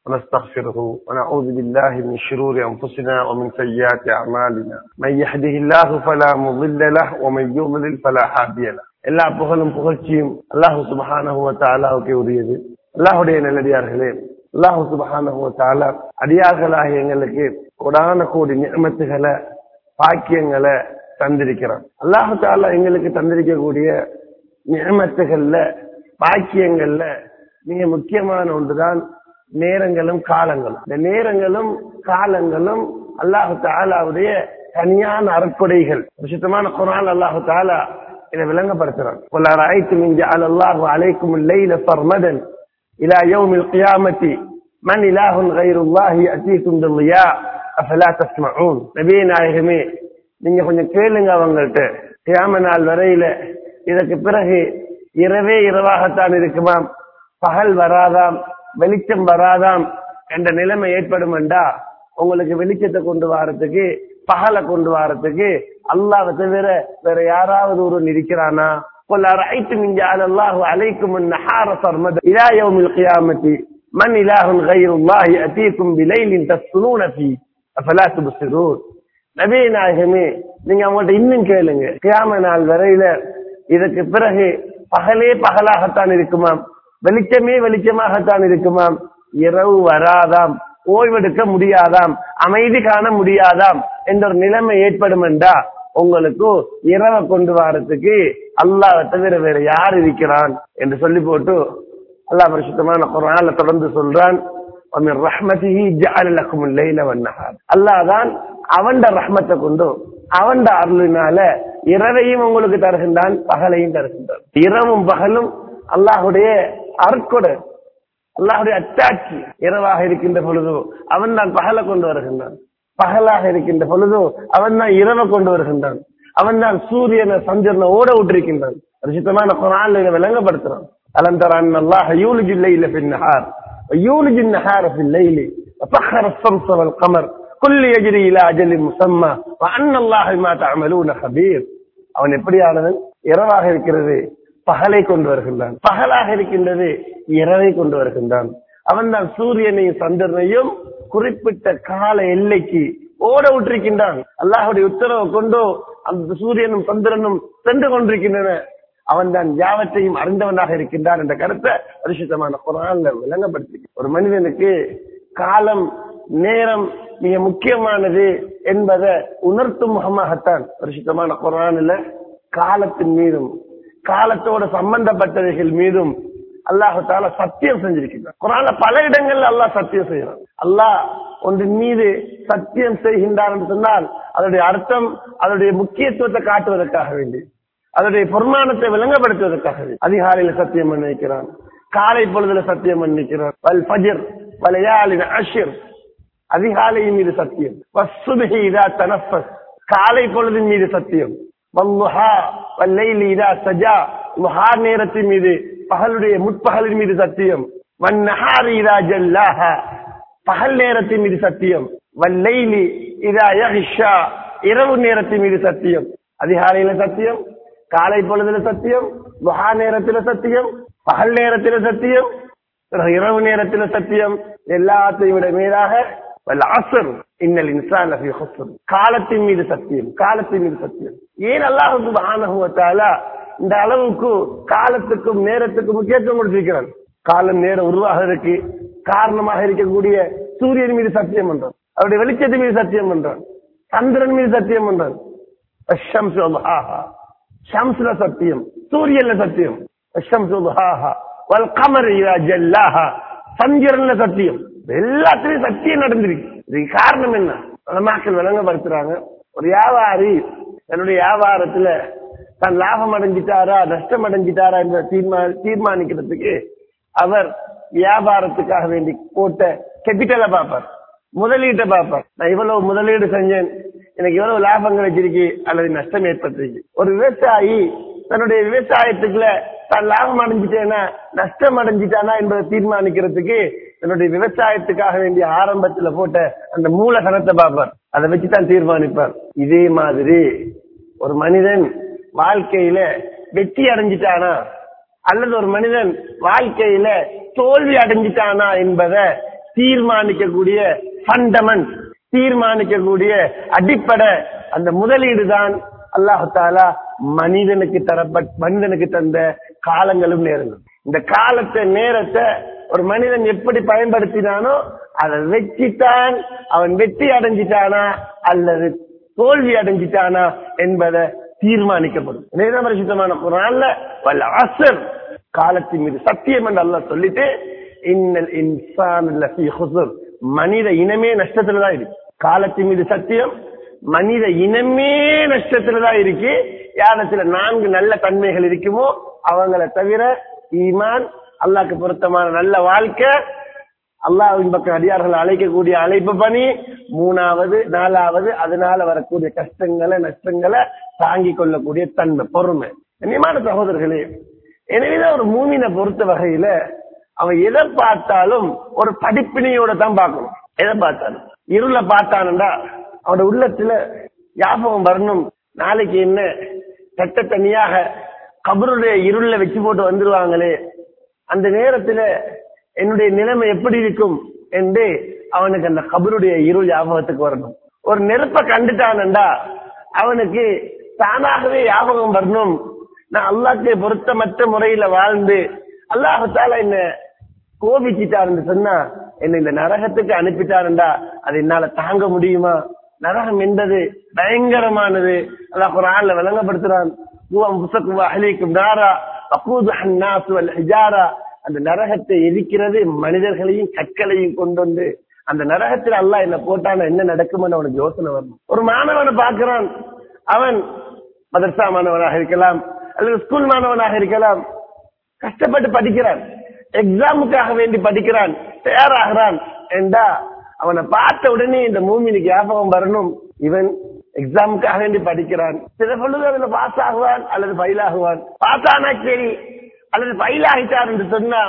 ونستغفره ونعوذ بالله من شرور أنفسنا ومن سيئات أعمالنا من يهده الله فلا مضل له ومن يضلل فلا هادي له எல்லா புகழும் புகழ்ச்சியும் அல்லாஹு சுபஹானஹு வ தஆலாவுக்கு உரியது அல்லாஹ்வுடைய நல்லடியார்களே அல்லாஹு சுபஹானஹு வ தஆலா அடியார்களாக எங்களுக்கு கொடான கோடி நியமத்துகளை பாக்கியங்களை தந்திருக்கிறான் அல்லாஹு தாலா எங்களுக்கு தந்திருக்கக்கூடிய நியமத்துகள்ல பாக்கியங்கள்ல மிக முக்கியமான ஒன்றுதான் நேரங்களும் காலங்களும் இந்த நேரங்களும் காலங்களும் அல்லாஹு தாலாவுடைய தனியான அறக்கொடைகள் சுத்தமான குரான் அல்லாஹு தாலா இதை விளங்கப்படுத்துறான் قل أرأيتم إن جعل الله عليكم الليل سرمدا إلى يوم القيامة من إله غير الله يأتيكم بالضياء أفلا تسمعون நபியே நாயகமே நீங்க கொஞ்சம் கேளுங்க அவங்கள்ட்ட கியாம நாள் வரையில இதற்கு பிறகு இரவே இரவாகத்தான் இருக்குமாம் பகல் வராதாம் வெளிச்சம் வராதாம் என்ற நிலைமை ஏற்படும் என்றா உங்களுக்கு வெளிச்சத்தை கொண்டு வரதுக்கு பகலை கொண்டு வரதுக்கு அல்லாஹ் தவிர வேற யாராவது ஒரு இருக்கிறானா قل أرأيتم إن جعل الله عليكم النهار سرمدا إلى يوم القيامة من إله غير الله يأتيكم بليل تسكنون فيه أفلا تبصرون நபி நாயகமே நீங்க அவங்கள்ட்ட இன்னும் கேளுங்க கியாம நாள் வரையில இதற்கு பிறகு பகலே பகலாகத்தான் இருக்குமாம் வெளிச்சமே வெளிச்சமாகத்தான் இருக்குமாம் இரவு வராதாம் ஓய்வெடுக்க முடியாதாம் அமைதி காண முடியாதாம் என்ற ஒரு நிலைமை ஏற்படும் என்றா உங்களுக்கு இரவை கொண்டு வரதுக்கு அல்லாஹ் தவிர வேற யார் இருக்கிறான் என்று சொல்லி போட்டு அல்லாஹ் பரிசுத்தமான குரான்ல தொடர்ந்து சொல்றான் ومن رحمته جعل لكم الليل والنهار அல்லாஹ் தான் அவன்ட ரஹ்மத்தை கொண்டு அவன்ட அருளினால இரவையும் உங்களுக்கு தருகின்றான் பகலையும் தருகின்றான் இரவும் பகலும் அல்லாஹுடைய அருட்கொடை அல்லாஹுடைய அச்சாட்சி இரவாக இருக்கின்ற பொழுதோ அவன் தான் பகலை கொண்டு வருகின்றான் பகலாக இருக்கின்ற பொழுதோ அவன் தான் இரவை கொண்டு வருகின்றான் அவன் தான் சூரியனை சந்திரனை ஓட விட்டிருக்கின்றான் ரிசித்தமான குரான்ல இதை விளங்கப்படுத்துறான் அலந்தரான் அல்லாஹ் யூலிஜ் இல்லையில பின்னஹார் ويولج النهار في الليل وسخر الشمس والقمر كل يجري الى اجل مسمى وان الله بما تعملون خبير அவன் எப்படியானவன் இரவாக இருக்கிறது பகலை கொண்டு வருகின்றான் பகலாக இருக்கின்றது இரவை கொண்டு வருகின்றான் அவன் தான் சூரியனையும் சந்திரனையும் குறிப்பிட்ட கால எல்லைக்கு ஓட விட்டிருக்கின்றான் அல்லாஹுடைய உத்தரவை கொண்டோ அந்த சூரியனும் சந்திரனும் சென்று கொண்டிருக்கின்றன அவன் தான் யாவற்றையும் அறிந்தவனாக இருக்கின்றான் என்ற கருத்தை பரிசுத்தமான குரான்ல விளங்கப்படுத்தி ஒரு மனிதனுக்கு காலம் நேரம் மிக முக்கியமானது என்பதை உணர்த்தும் முகமாகத்தான் பரிசுத்தமான குரானில் காலத்தின் மீதும் காலத்தோட சம்பந்தப்பட்டவைகள் மீதும் அல்லாஹால சத்தியம் செஞ்சிருக்கிறான் குரான்ல பல இடங்கள்ல அல்லாஹ் சத்தியம் செய்யறான் அல்லாஹ் ஒன்றின் மீது சத்தியம் செய்கின்றான் என்று சொன்னால் அதனுடைய அர்த்தம் அதனுடைய முக்கியத்துவத்தை காட்டுவதற்காக வேண்டி அதனுடைய பொருமானத்தை விளங்கப்படுத்துவதற்காக அதிகாலையில சத்தியம் பண்ணிக்கிறான் காலை பொழுதுல சத்தியம் பண்ணிக்கிறான் வல் ஃபஜர் வலையாளின் அஷிர் அதிகாலையின் மீது சத்தியம் வசுபிஹி இதா தனஃபஸ் காலை பொழுதின் மீது சத்தியம் வல்லுஹா வல்லைலி இதா சஜா முஹா நேரத்தின் மீது பகலுடைய முற்பகலின் மீது சத்தியம் வன்னஹாரி இதா ஜல்லாஹா பகல் நேரத்தின் மீது சத்தியம் வல்லைலி இதா யஹ்ஷா இரவு நேரத்தின் மீது சத்தியம் அதிகாலையில சத்தியம் காலை பொழுதுல சத்தியம் துஹா நேரத்துல சத்தியம் பகல் நேரத்துல சத்தியம் இரவு நேரத்துல சத்தியம் எல்லாத்தையும் விட மேலாக அசர் இன்னல் இன்சான் காலத்தின் மீது சத்தியம் காலத்தின் மீது சத்தியம் ஏன் அல்லாஹ் சுபஹானஹுவத்தால இந்த அளவுக்கு காலத்துக்கும் நேரத்துக்கும் முக்கியத்துவம் கொடுத்திருக்கிறான் காலம் நேரம் உருவாகிறதுக்கு காரணமாக இருக்கக்கூடிய சூரியன் மீது சத்தியம் பண்றான் அவருடைய வெளிச்சத்தின் மீது சத்தியம் பண்றான் சந்திரன் மீது சத்தியம் பண்றான் ஷம்ஸ்ல சத்தியம் சூரியன்ல சத்தியம் சந்திரன்ல சத்தியம் எல்லாத்திலையும் சத்தியம் நடந்திருக்கு இதுக்கு காரணம் என்ன மக்கள் விளங்கப்படுத்துறாங்க ஒரு வியாபாரி தன்னுடைய வியாபாரத்துல தான் லாபம் அடைஞ்சிட்டாரா நஷ்டம் அடைஞ்சிட்டாரா என்ற தீர்மா தீர்மானிக்கிறதுக்கு அவர் வியாபாரத்துக்காக வேண்டி போட்ட கேபிட்டலை பார்ப்பார் முதலீட்டை பார்ப்பார் நான் இவ்வளவு முதலீடு செஞ்சேன் எனக்கு எவ்வளவு லாபம் கிடைச்சிருக்கு அல்லது நஷ்டம் ஏற்பட்டிருக்கு ஒரு விவசாயி தன்னுடைய விவசாயத்துக்குள்ள தான் லாபம் அடைஞ்சிட்டேனா நஷ்டம் அடைஞ்சிட்டானா என்பதை தீர்மானிக்கிறதுக்கு தன்னுடைய விவசாயத்துக்காக வேண்டிய ஆரம்பத்துல போட்ட அந்த மூலதனத்தை பார்ப்பார் அதை வச்சுதான் தீர்மானிப்பார் இதே மாதிரி ஒரு மனிதன் வாழ்க்கையில வெற்றி அடைஞ்சிட்டானா அல்லது ஒரு மனிதன் வாழ்க்கையில தோல்வி அடைஞ்சிட்டானா என்பதை தீர்மானிக்கக்கூடிய ஃபண்டமெண்ட் தீர்மானிக்கக்கூடிய அடிப்படை அந்த முதலீடு தான் அல்லாஹு தாலா மனிதனுக்கு தரப்பட் மனிதனுக்கு தந்த காலங்களும் நேரங்களும் இந்த காலத்தை நேரத்தை ஒரு மனிதன் எப்படி பயன்படுத்தினானோ அதை வச்சுத்தான் அவன் வெற்றி அடைஞ்சிட்டானா அல்லது தோல்வி அடைஞ்சிட்டானா என்பதை தீர்மானிக்கப்படும் நேரம் பரிசுத்தமான ஒரு நாள்ல வல்ல அசர் காலத்தின் மீது சத்தியம் என்று அல்லாஹ் சொல்லிட்டு இன்னல் இன்சான் லஃபீ ஹுஸ்ர் மனித இனமே நஷ்டத்துல தான் இருக்கு காலத்தின் மீது சத்தியம் மனித இனமே நஷ்டத்துல தான் இருக்கு யாரத்துல நான்கு நல்ல தன்மைகள் இருக்குமோ அவங்கள தவிர ஈமான் அல்லாஹ்க்கு பொருத்தமான நல்ல வாழ்க்கை அல்லாஹ்வின் பக்கம் அடியார்கள் அழைக்கக்கூடிய அழைப்பு பணி மூணாவது நாலாவது அதனால வரக்கூடிய கஷ்டங்களை நஷ்டங்களை தாங்கிக் கொள்ளக்கூடிய தன்மை பொறுமை கண்ணியமான சகோதரர்களே எனவேதான் ஒரு மூமினை பொறுத்த வகையில அவன் எதை பார்த்தாலும் ஒரு படிப்பினையோட தான் பார்க்கணும் எதை பார்த்தாலும் இருள பார்த்தானுண்டா அவனோட உள்ளத்துல ஞாபகம் வரணும் நாளைக்கு என்ன தட்ட தனியாக கபருடைய இருள வச்சு போட்டு வந்துருவாங்களே அந்த நேரத்துல என்னுடைய நிலைமை எப்படி இருக்கும் என்று அவனுக்கு அந்த கபருடைய இருள் ஞாபகத்துக்கு வரணும் ஒரு நெருப்ப கண்டுட்டானண்டா அவனுக்கு தானாகவே ஞாபகம் வரணும் நான் அல்லாஹ்க்கு பொருத்தமற்ற முறையில வாழ்ந்து அல்லாஹால என்ன கோபிச்சிட்டாருன்னு சொன்னா என்ன இந்த நரகத்துக்கு அனுப்பிட்டாருண்டா அது என்னால தாங்க முடியுமா நரகம் என்பது பயங்கரமானது அல்லாஹ் குரான்ல விளங்கப்படுத்துறான் அஹ்லீக்கும் நாரா வகூதுஹா அன்னாஸ் வல் ஹிஜாரா அந்த நரகத்தை எரிக்கிறது மனிதர்களையும் கற்களையும் கொண்டு வந்து அந்த நரகத்தில் அல்லாஹ் என்ன போட்டான என்ன நடக்கும்னு அவனுக்கு யோசனை வரணும் ஒரு மாணவனை பார்க்கிறான் அவன் மதர்சா மாணவனாக இருக்கலாம் அல்லது ஸ்கூல் மாணவனாக இருக்கலாம் கஷ்டப்பட்டு படிக்கிறான் எக்ஸாமுக்காக வேண்டி படிக்கிறான் தயாராகிறான் என்றா அவனை பார்த்த உடனே இந்த மூமினுக்கு ஞாபகம் வரணும் இவன் எக்ஸாமுக்காக வேண்டி படிக்கிறான் சில பொழுது அதுல பாஸ் ஆகுவான் அல்லது ஃபைல் ஆகுவான் பாஸ் ஆனா சரி அல்லது ஃபைல் ஆகிட்டார் என்று சொன்னா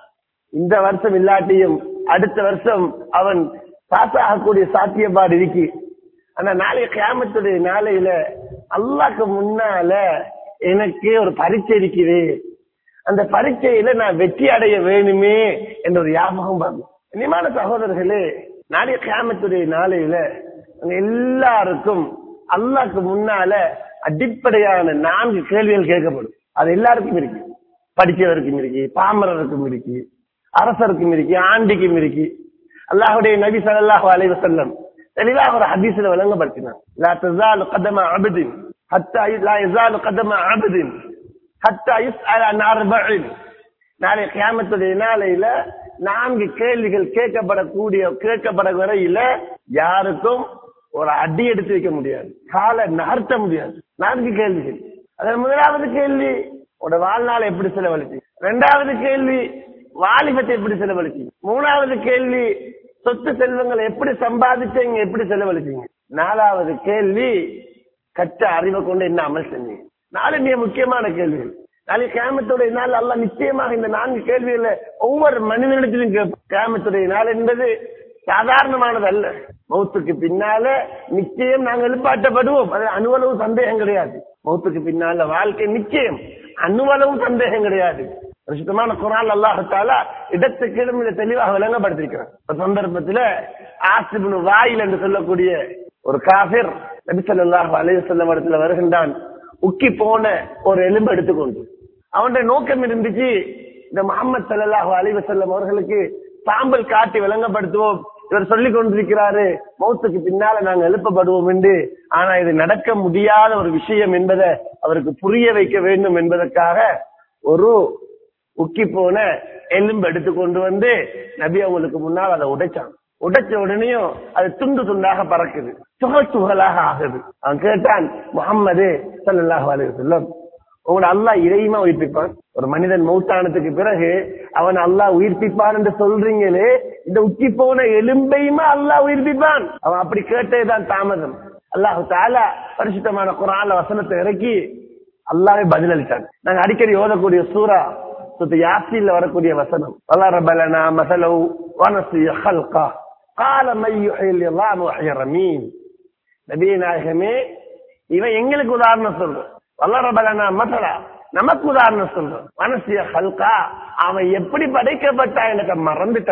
இந்த வருஷம் இல்லாட்டியும் அடுத்த வருஷம் அவன் பாஸ் ஆகக்கூடிய சாத்தியப்பாடு இருக்கு ஆனா நாளைய கியாமத்துடைய நாளையில அல்லாக்கு முன்னால எனக்கு ஒரு பரீட்சை இருக்குது அந்த பரீட்சையில நான் வெற்றி அடைய வேணுமே என்ற ஒரு ஞாபகம் வரும் இனிமான சகோதரர்களே நாளைய கியாமத்துடைய நாளையில அங்க எல்லாருக்கும் அல்லாக்கு முன்னால அடிப்படையான நான்கு கேள்விகள் கேட்கப்படும் அது எல்லாருக்கும் இருக்கு படிச்சவருக்கும் இருக்கு பாமரருக்கும் இருக்கு அரசருக்கும் இருக்கு ஆண்டிக்கும் இருக்கு அல்லாஹுடைய நபி ஸல்லல்லாஹு அலைஹி வஸல்லம் தெளிவாக ஒரு ஹதீஸ்ல விளங்கப்படுத்தினார் லா தஸாலு கதம அபதின் ஹத்தா லா யஸாலு கதம அபதின் ஹத்தா யுஸ்அல அன் அர்பஇன் நாளை கியாமத்துடைய நாளையில நான்கு கேள்விகள் கேட்கப்படக்கூடிய கேட்கப்பட வரையில யாருக்கும் ஒரு அடி எடுத்து வைக்க முடியாது காலை நகர்த்த முடியாது நான்கு கேள்விகள் அதன் முதலாவது கேள்வி உட வாழ்நாளை எப்படி செலவழிச்சு ரெண்டாவது கேள்வி வாலிபத்தை எப்படி செலவழிச்சீங்க மூணாவது கேள்வி சொத்து செல்வங்களை எப்படி சம்பாதிச்சீங்க எப்படி செலவழிச்சீங்க நாலாவது கேள்வி கற்ற அறிவை கொண்டு என்ன அமல் செஞ்சீங்க நாலு மிக முக்கியமான கேள்விகள் நாளை கேமத்துடைய நாள் அல்ல நிச்சயமாக இந்த நான்கு கேள்விகளை ஒவ்வொரு மனிதனிடத்திலும் கேட்பான். கேமத்துடைய நாள் என்பது சாதாரணமானது அல்ல மௌத்துக்கு பின்னால நிச்சயம் நாங்கள் எழுப்பாட்டப்படுவோம் அது அணுவளவு சந்தேகம் கிடையாது மௌத்துக்கு பின்னால வாழ்க்கை நிச்சயம் அணுவளவு சந்தேகம் கிடையாது சுத்தமான குரான் அல்லாஹால இடத்துக்கு இடம் இதை தெளிவாக விளங்கப்படுத்திருக்கிறார் ஒரு சந்தர்ப்பத்துல ஆசிபுன் வாயில் என்று சொல்லக்கூடிய ஒரு காபிர் நபி ஸல்லல்லாஹு அலைஹி வஸல்லம் இடத்துல வருகின்றான் உக்கி போன ஒரு எலும்பு எடுத்துக்கொண்டு அவனுடைய நோக்கம் இருந்துச்சு இந்த முகமது ஸல்லல்லாஹு அலைஹி வஸல்லம் அவர்களுக்கு சாம்பல் காட்டி விளங்கப்படுத்துவோம் இவர் சொல்லிக் கொண்டிருக்கிறாரு மௌத்துக்கு பின்னால நாங்க எழுப்பப்படுவோம் என்று ஆனா இது நடக்க முடியாத ஒரு விஷயம் என்பதை அவருக்கு புரிய வைக்க வேண்டும் என்பதற்காக ஒரு உக்கி போன எலும்பு எடுத்து கொண்டு வந்து நபி அவங்களுக்கு முன்னால் அதை உடைச்சான் உடைச்ச உடனேயும் அது துண்டு துண்டாக பறக்குது துகள் துகளாக ஆகுது அவன் கேட்டான் முகம்மது ஸல்லல்லாஹு அலைஹி வஸல்லம் உங்களை அல்லாஹ் இறையுமா உயிர்ப்பிப்பான் ஒரு மனிதன் மௌத்தானதுக்கு பிறகு அவன் அல்லாஹ் உயிர்ப்பிப்பான் என்று சொல்றீங்களே இந்த உச்சி போன எலும்பையுமா அல்லாஹ் உயிர்ப்பிப்பான் அவன் அப்படி கேட்டதுதான் தாமதம் அல்லாஹு தாலா பரிசுத்தமான குரான்ல வசனத்தை இறக்கி அல்லாவே பதிலளித்தான் நாங்க அடிக்கடி ஓதக்கூடிய சூரா சுத்த யாசில வரக்கூடிய வசனம் வளரபலனா மசலவு வனசிய ஹல்கா கால மையுஹில் எல்லாம் ரமீன் நபிய நாயகமே இவன் எங்களுக்கு உதாரணம் சொல்றான் வல்லரபலனா மசலா நமக்கு உதாரணம் சொல்றான் மனசிய ஹல்கா அவன் எப்படி படைக்கப்பட்டா எனக்கு மறந்துட்டான்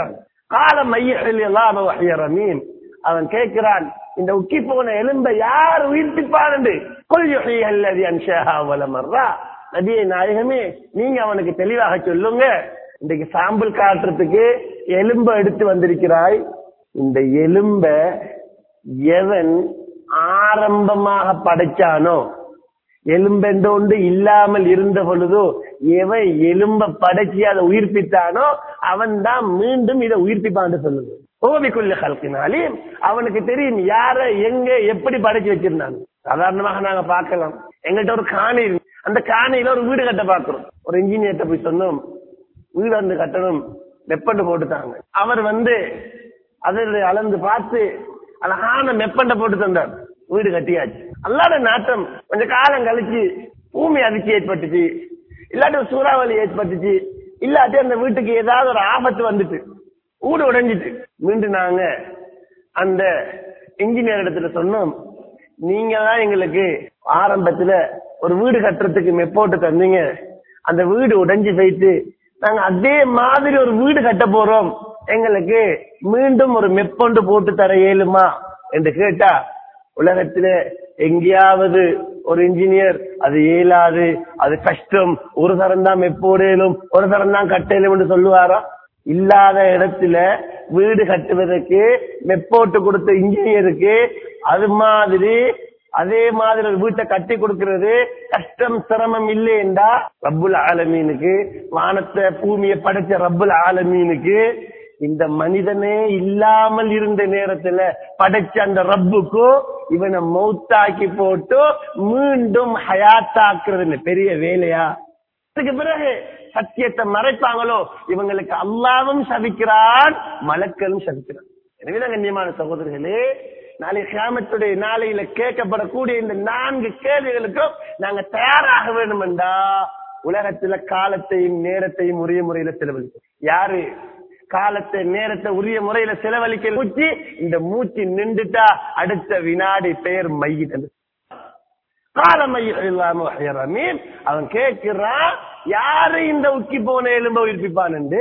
கால மைய மீன் அவன் கேட்கிறான் இந்த உக்கி போன எலும்பை யார் உயிர்ப்பிப்பான் நபியை நாயகமே நீங்க அவனுக்கு தெளிவாக சொல்லுங்க இன்றைக்கு சாம்பிள் காட்டுறதுக்கு எலும்ப எடுத்து வந்திருக்கிறாய் இந்த எலும்ப எவன் ஆரம்பமாக படைச்சானோ எலும்பெண்டோண்டு இல்லாமல் இருந்த பொழுதோ எவன் எலும்ப படைச்சி அதை உயிர்ப்பித்தானோ அவன் தான் மீண்டும் இதை உயிர்ப்பிப்பான்னு சொல்லுது ஓவிக்குள்ள கல்கினாலே அவனுக்கு தெரியும் யார எங்க எப்படி படைச்சு வச்சிருந்தாங்க சாதாரணமாக நாங்க பார்க்கலாம் எங்கள்கிட்ட ஒரு காணி இருக்கு. அந்த காணியில ஒரு வீடு கட்ட பாக்குறோம் ஒரு இன்ஜினியர்ட்ட போய் சொன்னோம் வீடு வந்து கட்டணும் மெப்பண்டு போட்டுட்டாங்க அவர் வந்து அதை அளந்து பார்த்து அழகான மெப்பண்டை போட்டு தந்தார் வீடு கட்டியாச்சு அல்லாத நாட்டம் கொஞ்ச காலம் கழிச்சு பூமி அதிர்ச்சி ஏற்பட்டுச்சு இல்லாட்டி ஒரு சூறாவளி ஏற்பட்டுச்சு இல்லாட்டி அந்த வீட்டுக்கு ஏதாவது ஒரு ஆபத்து வந்துட்டு வீடு உடைஞ்சிட்டு மீண்டும் நாங்க அந்த இன்ஜினியர் இடத்துல சொன்னோம் நீங்க தான் எங்களுக்கு ஆரம்பத்துல ஒரு வீடு கட்டுறதுக்கு மெப்போட்டு தந்தீங்க அந்த வீடு உடைஞ்சு போயிட்டு நாங்க அதே மாதிரி ஒரு வீடு கட்ட போறோம் எங்களுக்கு மீண்டும் ஒரு மெப்பொண்டு போட்டு தர இயலுமா என்று கேட்டா உலகத்திலே எங்கேயாவது ஒரு இன்ஜினியர் அது இயலாது அது கஷ்டம் ஒரு தரம் தான் மெப்போடேலும் ஒரு தரம் தான் கட்டேலும் என்று சொல்லுவாரா இல்லாத இடத்துல வீடு கட்டுவதற்கு மெப்போட்டு கொடுத்த இன்ஜினியருக்கு அது மாதிரி அதே மாதிரி ஒரு வீட்டை கட்டி கொடுக்கிறது கஷ்டம் சிரமம் இல்லையென்றா ரப்புல் ஆலமீனுக்கு வானத்தை பூமியை படைச்ச ரப்புல் ஆலமீனுக்கு இந்த மனிதனே இல்லாமல் இருந்த நேரத்துல படைச்ச அந்த ரப்புக்கும் இவனை மௌத்தாக்கி போட்டு மீண்டும் ஹயாத்தாக்குறது பெரிய வேலையா அதுக்கு பிறகு சத்தியத்தை மறைப்பாங்களோ இவங்களுக்கு அல்லாவும் சபிக்கிறான் மலக்களும் சபிக்கிறான் எனவே கண்ணியமான சகோதரர்களே நாளை கிராமத்துடைய நாளையில கேட்கப்படக்கூடிய இந்த நான்கு கேள்விகளுக்கும் நாங்க தயாராக வேண்டும் என்றா உலகத்துல காலத்தையும் நேரத்தையும் உரிய முறையில செலவழிக்கும் யாரு காலத்தை நேரத்தை உரிய முறையில செலவழிக்க மூச்சு இந்த மூச்சு நின்றுட்டா அடுத்த வினாடி பெயர் மையிட்டது காலமையில் அவன் கேட்கிறான் யாரு இந்த உக்கி போன எலும்ப உயிர்ப்பிப்பான் என்று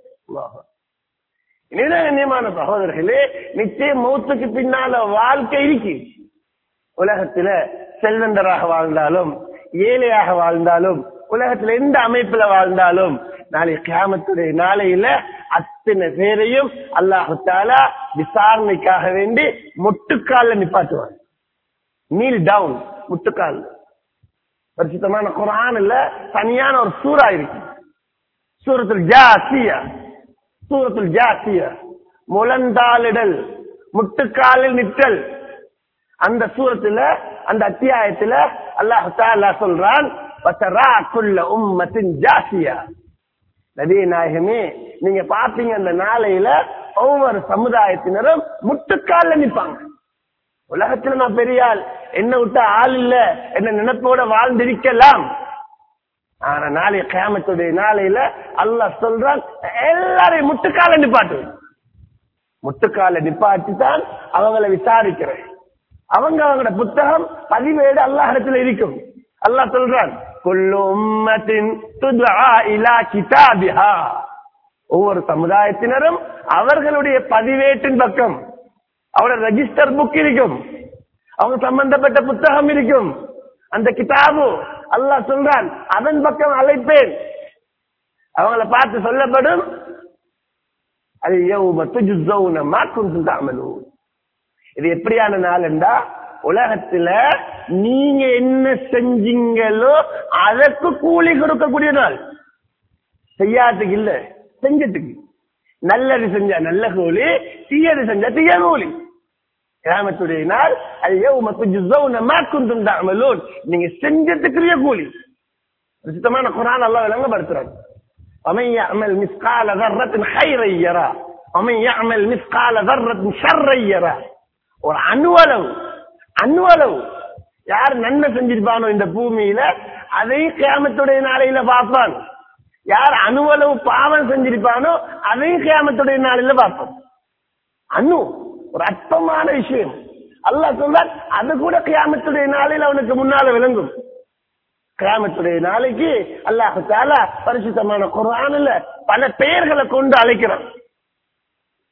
கண்ணியமான சகோதரர்களே நிச்சயம் மௌத்துக்கு பின்னால வாழ்க்கை இருக்கு உலகத்துல செல்வந்தராக வாழ்ந்தாலும் ஏழையாக வாழ்ந்தாலும் உலகத்துல எந்த அமைப்புல வாழ்ந்தாலும் நாளை கிராமத்துடைய நாளையில அத்தனை பேரையும் அல்லாஹு தாலா விசாரணைக்காக வேண்டி முட்டுக்கால நிப்பாட்டுவாங்க நீல் டவுன் முட்டுக்கால் பரிசுத்தமான குரான் இல்ல தனியான ஒரு சூறா இருக்கு சூரத்தில் ஜாசியா சூரத்தில் ஜாசியா முழந்தாளிடல் முட்டுக்காலில் நிற்றல் அந்த சூரத்துல அந்த அத்தியாயத்துல அல்லாஹ் தாலா சொல்றான் வசராக்குள்ள உம்மத்தின் ஜாசியா நபிய நாயகமே நீங்க பாத்தீங்க அந்த நாளையில ஒவ்வொரு சமுதாயத்தினரும் முட்டுக்கால நிப்பாங்க உலகத்துல நான் பெரியாள் என்ன விட்ட ஆள் இல்ல என்ன நினைப்போட வாழ்ந்திருக்கலாம் ஆனா நாளை கேமத்துடைய நாளையில அல்லாஹ் சொல்றான் எல்லாரையும் முட்டுக்கால நிப்பாட்டு முட்டுக்கால நிப்பாட்டி தான் அவங்கள விசாரிக்கிறேன் அவங்க அவங்களோட புத்தகம் பதிவேடு அல்லாஹ் இடத்துல இருக்கும் அல்லாஹ் சொல்றான் குல்லு உம்மத்தின் துத்ஆ இலா கிதாபிஹா ஒவ்வொரு சமுதாயத்தினரும் அவர்களுடைய பதிவேட்டின் பக்கம் அவரோட ரெஜிஸ்டர் புக் இருக்கும் அவங்க சம்பந்தப்பட்ட புத்தகம் இருக்கும் அந்த கிதாபு அல்லாஹ் சொல்றான் அதன் பக்கம் அழைப்பேன் அவங்கள பார்த்து சொல்லப்படும் அது யௌம துஜ்ஸௌன மா குன்தும் தஅமலூன் இது எப்படியான நாள் என்றா உலகத்துல நீங்க என்ன செஞ்சீங்களோ அதற்கு கூலி கொடுக்கக்கூடிய நாள் செய்யாததுக்கு இல்ல செஞ்சதுக்கு நல்லது செஞ்சா நல்ல கூலி தீயது செஞ்சா தீய கூலி கிராமத்துடைய நாள் அது யௌம துஜ்ஸௌன மா குன்தும் தஅமலூன் நீங்க செஞ்சதுக்குரிய கூலி சுத்தமான குரான் அல்லாஹ் விளங்கப்படுத்துறாங்க ومن يعمل مثقال ذرة خيرا يرى ومن يعمل مثقال ذرة شرا يرى ஒரு அணுவளவு அணுவளவு யார் நன்மை செஞ்சிருப்பானோ இந்த பூமியில அதையும் கியாமத்துடைய நாளையில பார்ப்பான் யார் அணுவளவு பாவம் செஞ்சிருப்பானோ அதையும் கியாமத்துடைய நாளையில பார்ப்பான் அணு ஒரு அற்பமான விஷயம் அல்லாஹ் சொல்றார் அது கூட கியாமத்துடைய நாளையில அவனுக்கு முன்னால விளங்கும் கிராமத்துடைய நாளைக்கு அல்லாஹு தாலா பரிசுத்தமான குரான்ல பல பெயர்களை கொண்டு அழைக்கிறான்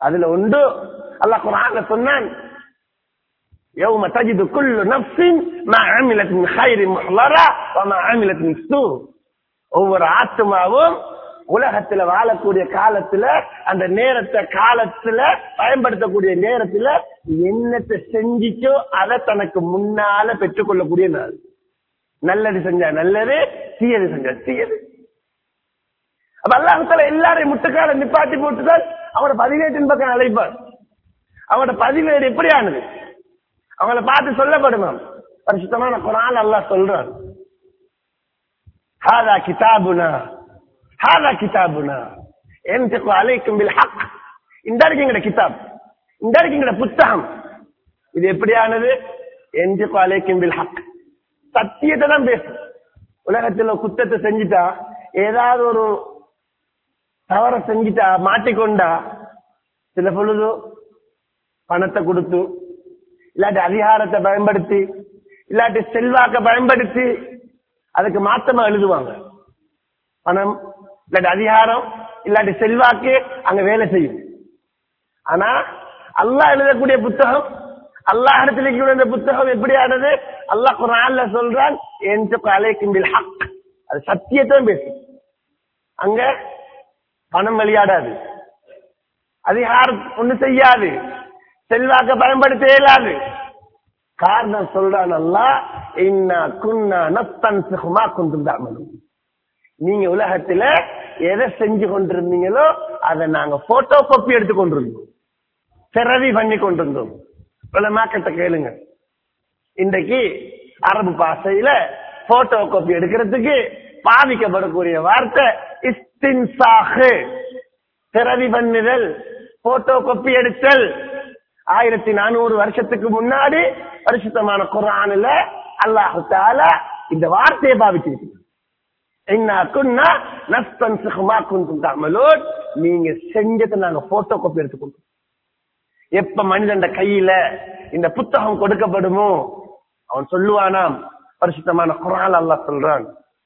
அதுல உண்டு அல்லாஹ் குர்ஆன்ல சொன்னான் يوم تجد كل نفس ما عملت من خير محضرة وما عملت من سوء ஒவ்வொரு ஆத்மாவும் உலகத்துல வாழக்கூடிய காலத்துல அந்த நேரத்தை காலத்துல பயன்படுத்தக்கூடிய நேரத்துல என்னத்தை செஞ்சிச்சோ அதை தனக்கு முன்னால பெற்றுக்கொள்ளக்கூடிய நாள் நல்லது செஞ்சா நல்லது தீயது செஞ்சா தீயது அப்ப அல்லாஹால எல்லாரையும் முட்டுக்கால நிப்பாட்டி போட்டுதான் அவனோட பதிவேட்டின் பக்கம் அழைப்பான் அவனோட பதிவேடு எப்படியானது அவங்கள பார்த்து சொல்லப்படுமாம் பரிசுத்தமான குரான் அல்லாஹ் சொல்றான் ஹாதா கிதாபுனா ஹாதா கிதாபுனா என்திகு அலைக்கும் பில் ஹக் இந்த இருக்கு எங்கட கிதாப் இந்த இருக்கு எங்கட புத்தகம் இது எப்படியானது என்திகு அலைக்கும் பில் ஹக் சத்தியத்தை தான் பேசும் உலகத்துல குத்தத்தை செஞ்சுட்டா ஏதாவது ஒரு தவற செஞ்சுட்டா மாட்டிக்கொண்டா சில பொழுது பணத்தை கொடுத்து இல்லாட்டி அதிகாரத்தை பயன்படுத்தி இல்லாட்டி செல்வாக்க பயன்படுத்தி அதுக்கு மாத்தமா எழுதுவாங்க பணம் இல்லாட்டி அதிகாரம் இல்லாட்டி செல்வாக்கு அங்க வேலை செய்யும் ஆனா அல்லாஹ் எழுதக்கூடிய புத்தகம் அல்லாஹ் இடத்துல இருக்கக்கூடிய இந்த புத்தகம் எப்படியானது அல்லாஹ் குரான்ல சொல்றான் என்று அலைக்கும் பில் ஹக் அது சத்தியத்தை பேசும் அங்க பணம் விளையாடாது அதிகாரம் ஒண்ணு செய்யாது செல்வாக்க பயன்படுத்த இயலாது காரணம் சொல்றான் அல்லாஹ் இன்னா குன்னா நத்தன் சுகுமா குந்தும் தாமலும் நீங்க உலகத்துல எதை செஞ்சு கொண்டிருந்தீங்களோ அதை நாங்க போட்டோ காப்பி எடுத்து கொண்டிருந்தோம் பிறவி பண்ணி கொண்டிருந்தோம் மாக்கத்தை கேளுங்க இன்றைக்கு அரபு பாஷையில போட்டோ காப்பி எடுக்கிறதுக்கு பாதிக்கப்படக்கூடிய வார்த்தை இஸ்தின்சாகு பிறவி பண்ணுதல் போட்டோ காப்பி எடுத்தல் ஆயிரத்தி நானூறு வருஷத்துக்கு முன்னாடி பரிசுத்தமான குரான்ல அல்லாஹு தாலா இந்த வார்த்தையை பாவிச்சிருக்கு என்ன குன்னா நஸ்தன் சுகமா குந்தும் தாமலோட் நீங்க செஞ்சதை நாங்க போட்டோ காப்பி எடுத்துக்கொண்டோம் எப்ப மனிதன் கையில இந்த புத்தகம் கொடுக்கப்படுமோ அவன் சொல்லுவானாம் பரிசுத்தமான குரான் அல்லாஹ் சொல்றான்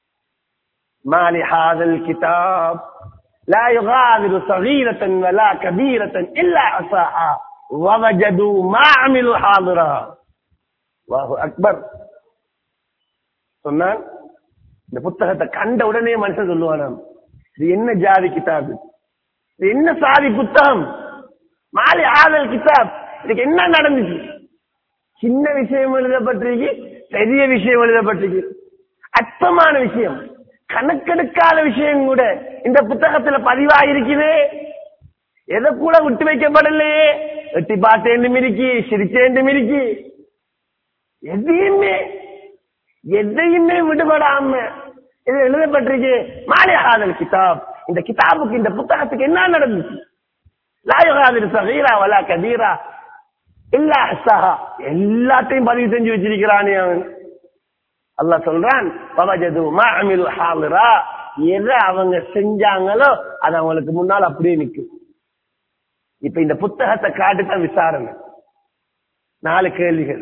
மாலி ஹாதல் கிதாப் لا يغادر صغيرة ولا كبيرة إلا أصاها ووجدوا ما عملوا حاضرا الله أكبر சொன்னான் இந்த புத்தகத்தை கண்ட உடனே மனுஷன் சொல்லுவானாம் இது என்ன ஜாதி கிதாபு இது என்ன சாதி புத்தகம் மாலி ஆதல் கிதாப் இதுக்கு என்ன நடந்துச்சு சின்ன விஷயம் எழுதப்பட்டிருக்கு பெரிய விஷயம் எழுதப்பட்டிருக்கு அற்பமான விஷயம் கணக்கெடுக்காத விஷயம் கூட இந்த புத்தகத்துல பதிவாயிருக்குது எதை கூட விட்டு வைக்கப்படலையே எட்டி பார்த்தேன் மிரிக்கி சிரிச்சேன் மிரிக்கி எதையுமே எதையுமே விடுபடாம இது எழுதப்பட்டிருக்கு மாலியாதல் கிதாப் இந்த கிதாபுக்கு இந்த புத்தகத்துக்கு என்ன நடந்துச்சு லாயுகாதிர் சகீரா வலா கதீரா இல்ல அஸ்ஸஹா எல்லாத்தையும் பதிவு செஞ்சு வச்சிருக்கிறானே அவன் அல்லாஹ் சொல்றான் பவஜது மா அமில் ஹாலிரா எதை அவங்க செஞ்சாங்களோ அது அவங்களுக்கு முன்னால் அப்படியே நிக்கும் இப்ப இந்த புத்தகத்தை காட்டுதான் விசாரணை நாலு கேள்விகள்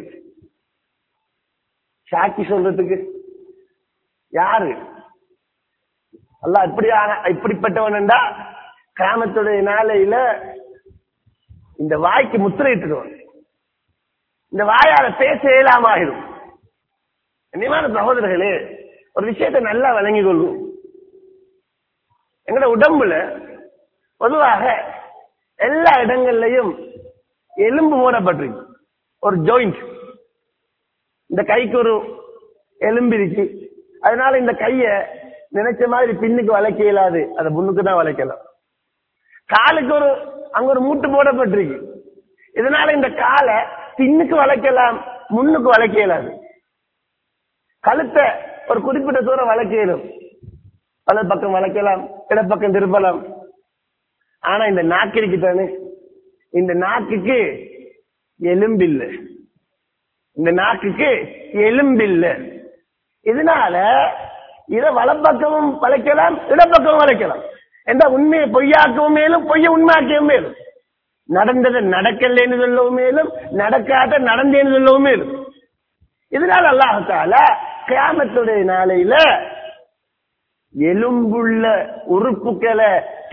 சாக்கி சொல்றதுக்கு யாரு அல்லாஹ் இப்படியான இப்படிப்பட்டவன்டா கிராமத்துடைய நாளையில இந்த வாய்க்கு முத்திரையிட்டுடுவான் இந்த வாயால பேச இயலாமாயிரும் கண்ணியமான சகோதரர்களே ஒரு விஷயத்தை நல்லா வழங்கிக் கொள்வோம் எங்கட உடம்புல பொதுவாக எல்லா இடங்கள்லயும் எலும்பு மூடப்பட்டிருக்கு ஒரு ஜாயிண்ட் இந்த கைக்கு ஒரு எலும்பு இருக்கு அதனால இந்த கைய நினைச்ச மாதிரி பின்னுக்கு வளைக்க இயலாது அதை முன்னுக்கு தான் வளைக்கலாம் காலுக்கு ஒரு அங்க ஒரு மூட்டு போடப்பட்டிருக்கு இதனால இந்த காலை பின்னுக்கு வளைக்கலாம் முன்னுக்கு வளைக்க இயலாது கழுத்தை ஒரு குறிப்பிட்ட தூரம் வளைக்க இயலும் வலது பக்கம் வளைக்கலாம் இடப்பக்கம் திருப்பலாம் ஆனா இந்த நாக்கு இருக்குதானே இந்த நாக்குக்கு எலும்பில்லை இந்த நாக்குக்கு எலும்பில்லை இதனால இத வலப்பக்கமும் வளைக்கலாம் இடப்பக்கமும் வளைக்கலாம் என்ற உண்மையை பொய்யாக்கவும் மேலும் பொய்ய உண்மையாக்கவும் மேலும் நடந்ததை நடக்கலைன்னு சொல்லவும் மேலும் நடக்காத நடந்தேன்னு சொல்லவும் மேலும் இதனால அல்லாஹால கியாமத்துடைய நாளையில எலும்புள்ள உறுப்புகளை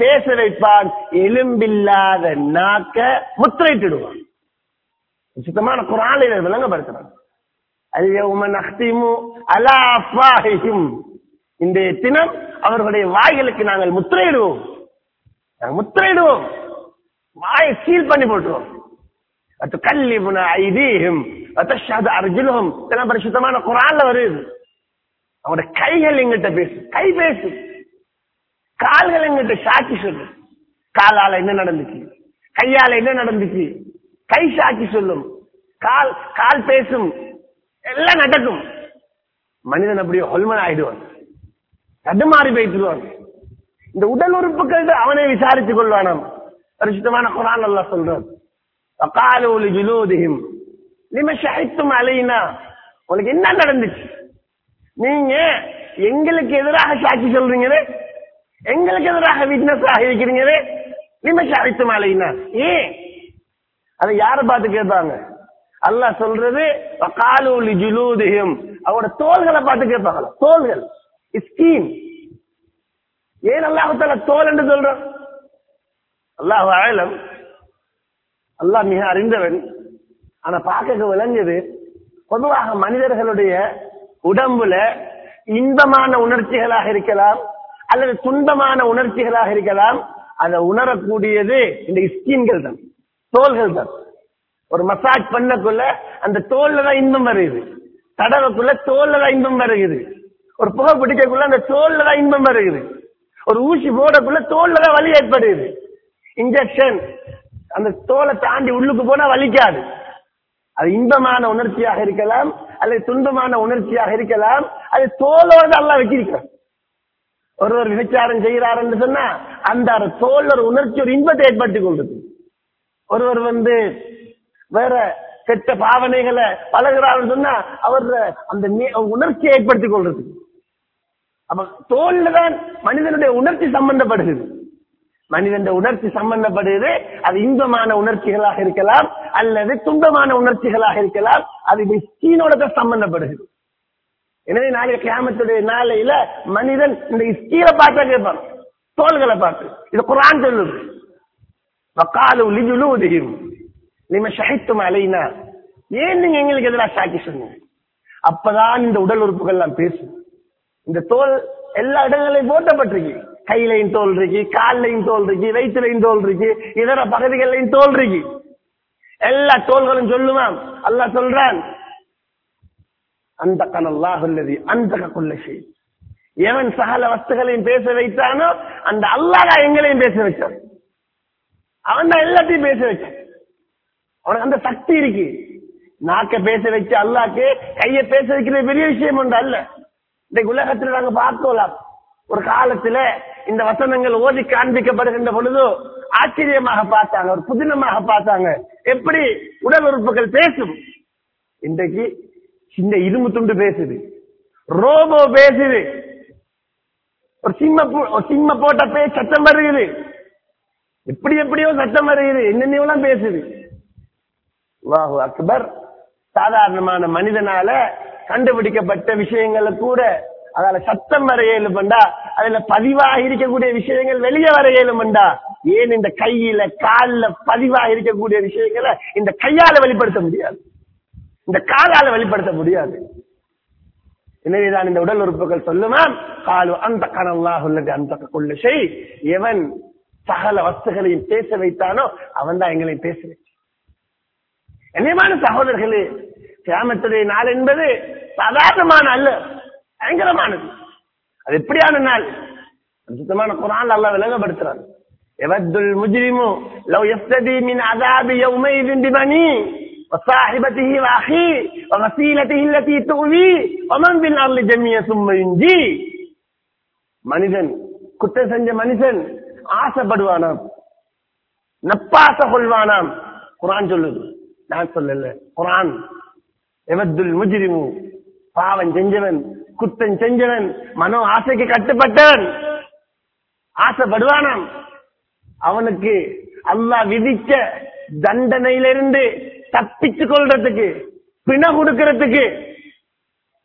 பேச வைப்பான் எலும்பில்லாத நாக்க முத்திரையிட்டுடுவான் சுத்தமான குரான் இதை விளங்கப்படுத்துறான் அல்யௌம நஹ்திமு அலா அஃவாஹிஹிம் இன்றைய தினம் அவர்களுடைய வாய்களுக்கு நாங்கள் முத்திரையிடுவோம் நாங்கள் முத்திரையிடுவோம் வாயை சீல் பண்ணி போட்டுருவோம் அத்துக்கல்லிமுன ஐதீஹிம் அத்தஷஹது அர்ஜுலுஹும் இதெல்லாம் பரிசுத்தமான குரான்ல வருது அவங்களோட கைகள் எங்கிட்ட பேசு கை பேசு கால்கள் எங்கிட்ட சாட்சி சொல்லு காலால என்ன நடந்துச்சு கையால என்ன நடந்துச்சு கை சாட்சி சொல்லும் கால் கால் பேசும் எல்லாம் நடக்கும் மனிதன் அப்படியே ஹொல்மன் ஆயிடுவான் தடுமாறி போயிட்டுருவான் இந்த உடல் உறுப்புகள் அவனை விசாரித்துக் கொள்வானாம் பரிசுத்தமான குரான் அல்லாஹ் சொல்றான் وقالوا لجلودهم لما شهدتم علينا உங்களுக்கு என்ன நடந்துச்சு நீங்க எங்களுக்கு எதிராக சாட்சி சொல்றீங்களே எங்களுக்கு எதிராக விட்னஸ் ஆக இருக்கிறீங்களே லிம ஷஹித்தும் அலைனா ஏன் அதை யார பார்த்து கேட்பாங்க அல்லாஹ் சொல்றது வகாலு லிஜுலூதிஹிம் அவரோட தோள்களை பார்த்து கேட்பாங்களா தோள்கள் ஸ்கீன் ஏன் அல்லாஹ் தஆலா தோல் என்று சொல்றான் அல்லாஹ் ஆலம் அல்லாஹ் மிக அறிந்தவன் ஆனா பார்க்க விளங்குது பொதுவாக மனிதர்களுடைய உடம்புல இன்பமான உணர்ச்சிகளாக இருக்கலாம் அல்லது துன்பமான உணர்ச்சிகளாக இருக்கலாம் அதை உணரக்கூடியது இந்த ஸ்கின்கள் தான் தோள்கள் தான் ஒரு மசாஜ் பண்ணக்குள்ள அந்த தோல்ல தான் இன்பம் வருது தடவைக்குள்ள தோல்ல தான் இன்பம் வருகிறது ஒரு புகை பிடிக்கக்குள்ள அந்த தோல்ல தான் இன்பம் வருகிறது ஒரு ஊசி போடக்குள்ள தோல்ல தான் வலி ஏற்படுது இன்ஜெக்ஷன் அந்த தோலை தாண்டி உள்ளுக்கு போனா வலிக்காது அது இன்பமான உணர்ச்சியாக இருக்கலாம் அல்லது துன்பமான உணர்ச்சியாக இருக்கலாம் அது தோலோடு அல்ல வச்சிருக்கிறார் ஒருவர் விபச்சாரம் செய்கிறார் என்று சொன்னா அந்த தோல் ஒரு உணர்ச்சி ஒரு இன்பத்தை ஏற்படுத்திக் கொண்டது ஒருவர் வந்து வேற கெட்ட பாவனைகளை பழகிறார் சொன்னா அவர் அந்த நே- உணர்ச்சியை ஏற்படுத்திக் கொள்றது அப்ப தோல்ல தான் மனிதனுடைய உணர்ச்சி சம்பந்தப்படுகிறது மனிதன் உணர்ச்சி சம்பந்தப்படுகிறது அது இன்பமான உணர்ச்சிகளாக இருக்கலாம் அல்லது துன்பமான உணர்ச்சிகளாக இருக்கலாம் அது ஸ்கீனோட தான் சம்பந்தப்படுகிறது எனவே நாளைய கியாமத்துடைய நாளையில மனிதன் இந்த ஸ்கீலை பார்த்தா கேட்பான் தோள்களை பார்த்து இது குரான் சொல்லுது வக்காலு லிஜுலூதிஹிம் லிம ஷஹித்தும் அலைனா ஏன் நீங்க எங்களுக்கு எதிராக சாட்சி சொன்னீங்க அப்பதான் இந்த உடல் உறுப்புகள் எல்லாம் பேசும் இந்த தோல் எல்லா இடங்களையும் போட்டப்பட்டிருக்கு கையிலையும் தோல் இருக்கு கால்லையும் தோல் இருக்கு வயிற்றுலையும் தோல் இருக்கு இதர பகுதிகளிலையும் தோல் இருக்கு எல்லா தோள்களும் சொல்லுவான் அல்லாஹ் சொல்றான் அந்த கனல்லாஹ் உள்ளது அந்த கொள்ள செய் எவன் சகல வஸ்துகளையும் பேச வைத்தானோ அந்த அல்லாஹ் எங்களையும் பேச வச்சான் அவன் தான் எல்லாத்தையும் பேச வச்சான் அவனுக்கு அந்த சக்தி இருக்கு நாக்க பேச வச்சு அல்லாக்கு கைய பேச வைக்கிறது பெரிய விஷயம் ஒன்று அல்ல இன்றைக்கு உலகத்துல நாங்க பார்க்கலாம் ஒரு காலத்துல இந்த வசனங்கள் ஓதி காண்பிக்கப்படுகின்ற பொழுது ஆச்சரியமாக பார்த்தாங்க ஒரு புதினமாக பார்த்தாங்க எப்படி உடல் உறுப்புகள் பேசும் இன்றைக்கு சின்ன இரும்பு துண்டு பேசுது ரோபோ பேசுது ஒரு சிம்ம பு- ஒரு சிம்ம போட்ட பே சத்தம் வருகிறது எப்படி எப்படியோ சத்தம் வருகிறது என்னென்னலாம் பேசுது அல்லாஹு அக்பர் சாதாரணமான மனிதனால கண்டுபிடிக்கப்பட்ட விஷயங்களை கூட அதால சத்தம் வர இயலுமண்டா அதுல பதிவாக இருக்கக்கூடிய விஷயங்கள் வெளியே வர இயலுமண்டா ஏன் இந்த கையில கால்ல பதிவாக இருக்கக்கூடிய விஷயங்களை இந்த கையால வெளிப்படுத்த முடியாது இந்த காலால வெளிப்படுத்த முடியாது எனவேதான் இந்த உடல் உறுப்புகள் சொல்லுமாம் காலு அந்த கனல்லாஹ் உள்ளது அந்த கொள்ள செய் எவன் சகல வஸ்துகளையும் பேச வைத்தானோ அவன் தான் எங்களையும் பேச வைத்தான் கண்ணியமான சகோதரர்களே கியாமத்துடைய நாள் என்பது சாதாரணமான அல்ல பயங்கரமானது அது எப்படியான நாள் சுத்தமான குரான் அல்லாஹ் விளங்கப்படுத்துறான் எவத்துல் முஜ்ரிமு லவ் யஃப்ததி மின் அதாபி யௌமைதின் பிபனி وصاحبته واخيه وفصيلته التي تؤوي ومن في الارض جميعا ثم ينجي மனிதன் குற்றம் செஞ்ச மனுஷன் ஆசைப்படுவானாம் நப்பாச கொள்வானாம் குரான் சொல்லுது நான் சொல்லல குரான் எவத்துல் முஜ்ரிமு பாவம் செஞ்சவன் குத்தம் செஞ்சவன் மனோ ஆசைக்கு கட்டுப்பட்டவன் ஆசைப்படுவானாம் அவனுக்கு அல்லாஹ் விதிச்ச தண்டனையிலிருந்து தப்பிச்சு கொள்றதுக்கு பிண கொடுக்கறதுக்கு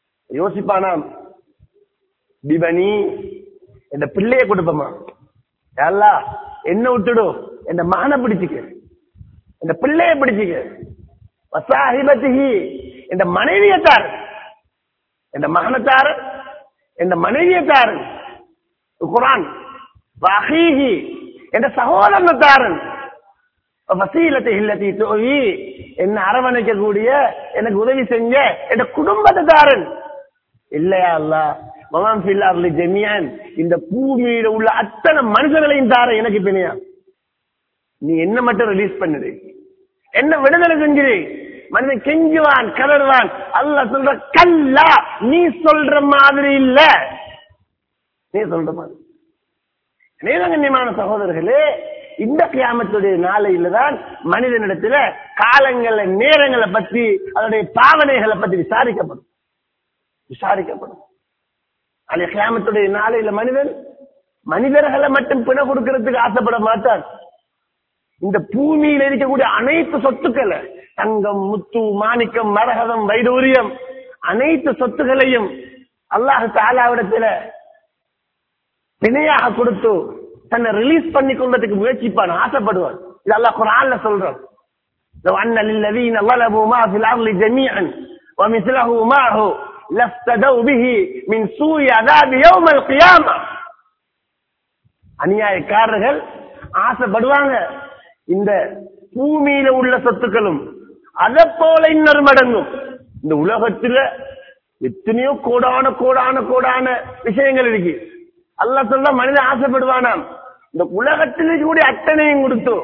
யோசிப்பானாம் பிபனி இந்த பிள்ளைய கொடுப்போமா அல்லா என்ன விட்டுடும் இந்த மகனை பிடிச்சிக்க இந்த பிள்ளைய பிடிச்சிக்க வசாஹிபத்திஹி இந்த மனைவியத்தார் இந்த மகனத்தார் இந்த மனைவியத்தாரன் குரான் வஹீஹி என்ற சகோதரனத்தாரன் வசீலத்தை இல்லத்தி தோவி என்ன அரவணைக்கக்கூடிய எனக்கு உதவி செஞ்ச என் குடும்பத்தாரன் இல்லையா அல்லா மகான் பில்லார்லி ஜெமியான் இந்த பூமியில உள்ள அத்தனை மனுஷங்களையும் தார எனக்கு பிணையா நீ என்ன மட்டும் ரிலீஸ் பண்ணுது என்ன விடுதலை செஞ்சிரு மனிதன் கெஞ்சுவான் கதறுவான் அல்ல சொல்ற கல்லா நீ சொல்ற மாதிரி இல்ல நீ சொல்ற மாதிரி நேரங்கண்யமான சகோதரர்களே இந்த கியாமத்துடைய நாளையில தான் மனிதனிடத்துல காலங்கள நேரங்களை பத்தி அதனுடைய பாவனைகளை பத்தி விசாரிக்கப்படும் விசாரிக்கப்படும் அந்த கியாமத்துடைய நாளையில மனிதன் மனிதர்களை மட்டும் பிண கொடுக்கறதுக்கு ஆசைப்பட மாட்டான் இந்த பூமியில இருக்கக்கூடிய அனைத்து சொத்துக்களை தங்கம் முத்து மாணிக்கம் மரகதம் வைடூரியம் அனைத்து சொத்துகளையும் அல்லாஹு தாலாவிடத்துல பிணையாக கொடுத்து தன்னை ரிலீஸ் பண்ணி கொள்றதுக்கு முயற்சிப்பான் ஆசைப்படுவான் இது அல்லாஹ் குரான்ல சொல்றான் لو أن للذين ظلموا ما في الأرض جميعا ومثله معه لافتدوا به من سوء عذاب يوم القيامة அநியாயக்காரர்கள் ஆசைப்படுவாங்க இந்த பூமியில உள்ள சொத்துக்களும் அதை போல இன்னொரு மடங்கும் இந்த உலகத்துல எத்தனையோ கோடான கோடான கோடான விஷயங்கள் இருக்கு அல்ல சொல்ல மனிதன் ஆசைப்படுவானாம் இந்த உலகத்தில் இருக்கக்கூடிய அத்தனையும் கொடுத்து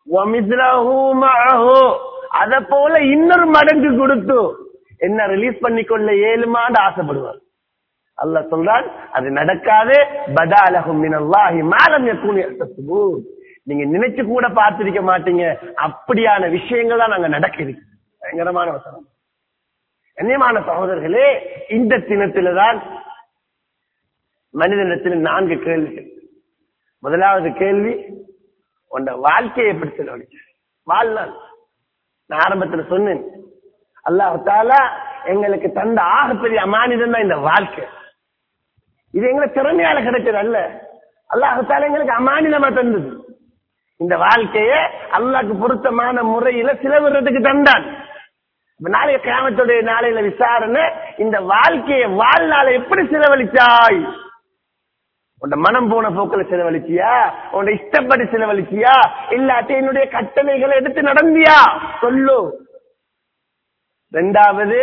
அத போல இன்னொரு மடங்கு கொடுத்து என்ன ரிலீஸ் பண்ணிக்கொள்ள ஏழுமாண்டு ஆசைப்படுவார் அல்லாஹ் சொல்றான் அது நடக்காது பதாலகும் மினல்லாஹி மாலம் யக்கூனி யஹ்தஸிபூன் நீங்க நினைச்சு கூட பார்த்திருக்க மாட்டீங்க அப்படியான விஷயங்கள் தான் நாங்க நடக்குது பயங்கரமான வசனம் கண்ணியமான சகோதரர்களே இந்த தினத்தில்தான் மனிதனிடத்தில் நான்கு கேள்விகள் முதலாவது கேள்வி உண்ட வாழ்க்கையை எப்படி செலவழிச்சு வாழ்நாள் நான் ஆரம்பத்துல சொன்னேன் அல்லாஹால எங்களுக்கு தந்த ஆகப்பெரிய அமானிதம் தான் இந்த வாழ்க்கை இது எங்களுக்கு திறமையால கிடைச்சது அல்ல அல்லாஹால எங்களுக்கு அமானிதமா தந்தது இந்த வாழ்க்கைய அல்லாஹ்க்கு பொருத்தமான முறையில சிலவிடுறதுக்கு தந்தான் இப்ப நாளைய கிராமத்துடைய நாளையில விசாரணை இந்த வாழ்க்கையை வாழ்நாளை எப்படி செலவழிச்சாய் உன் மனம் போன போக்கில் செலவழிச்சியா உன் இஷ்டப்படி செலவழிச்சியா இல்லாட்டி என்னுடைய கட்டளைகளை எடுத்து நடந்தியா சொல்லு ரெண்டாவது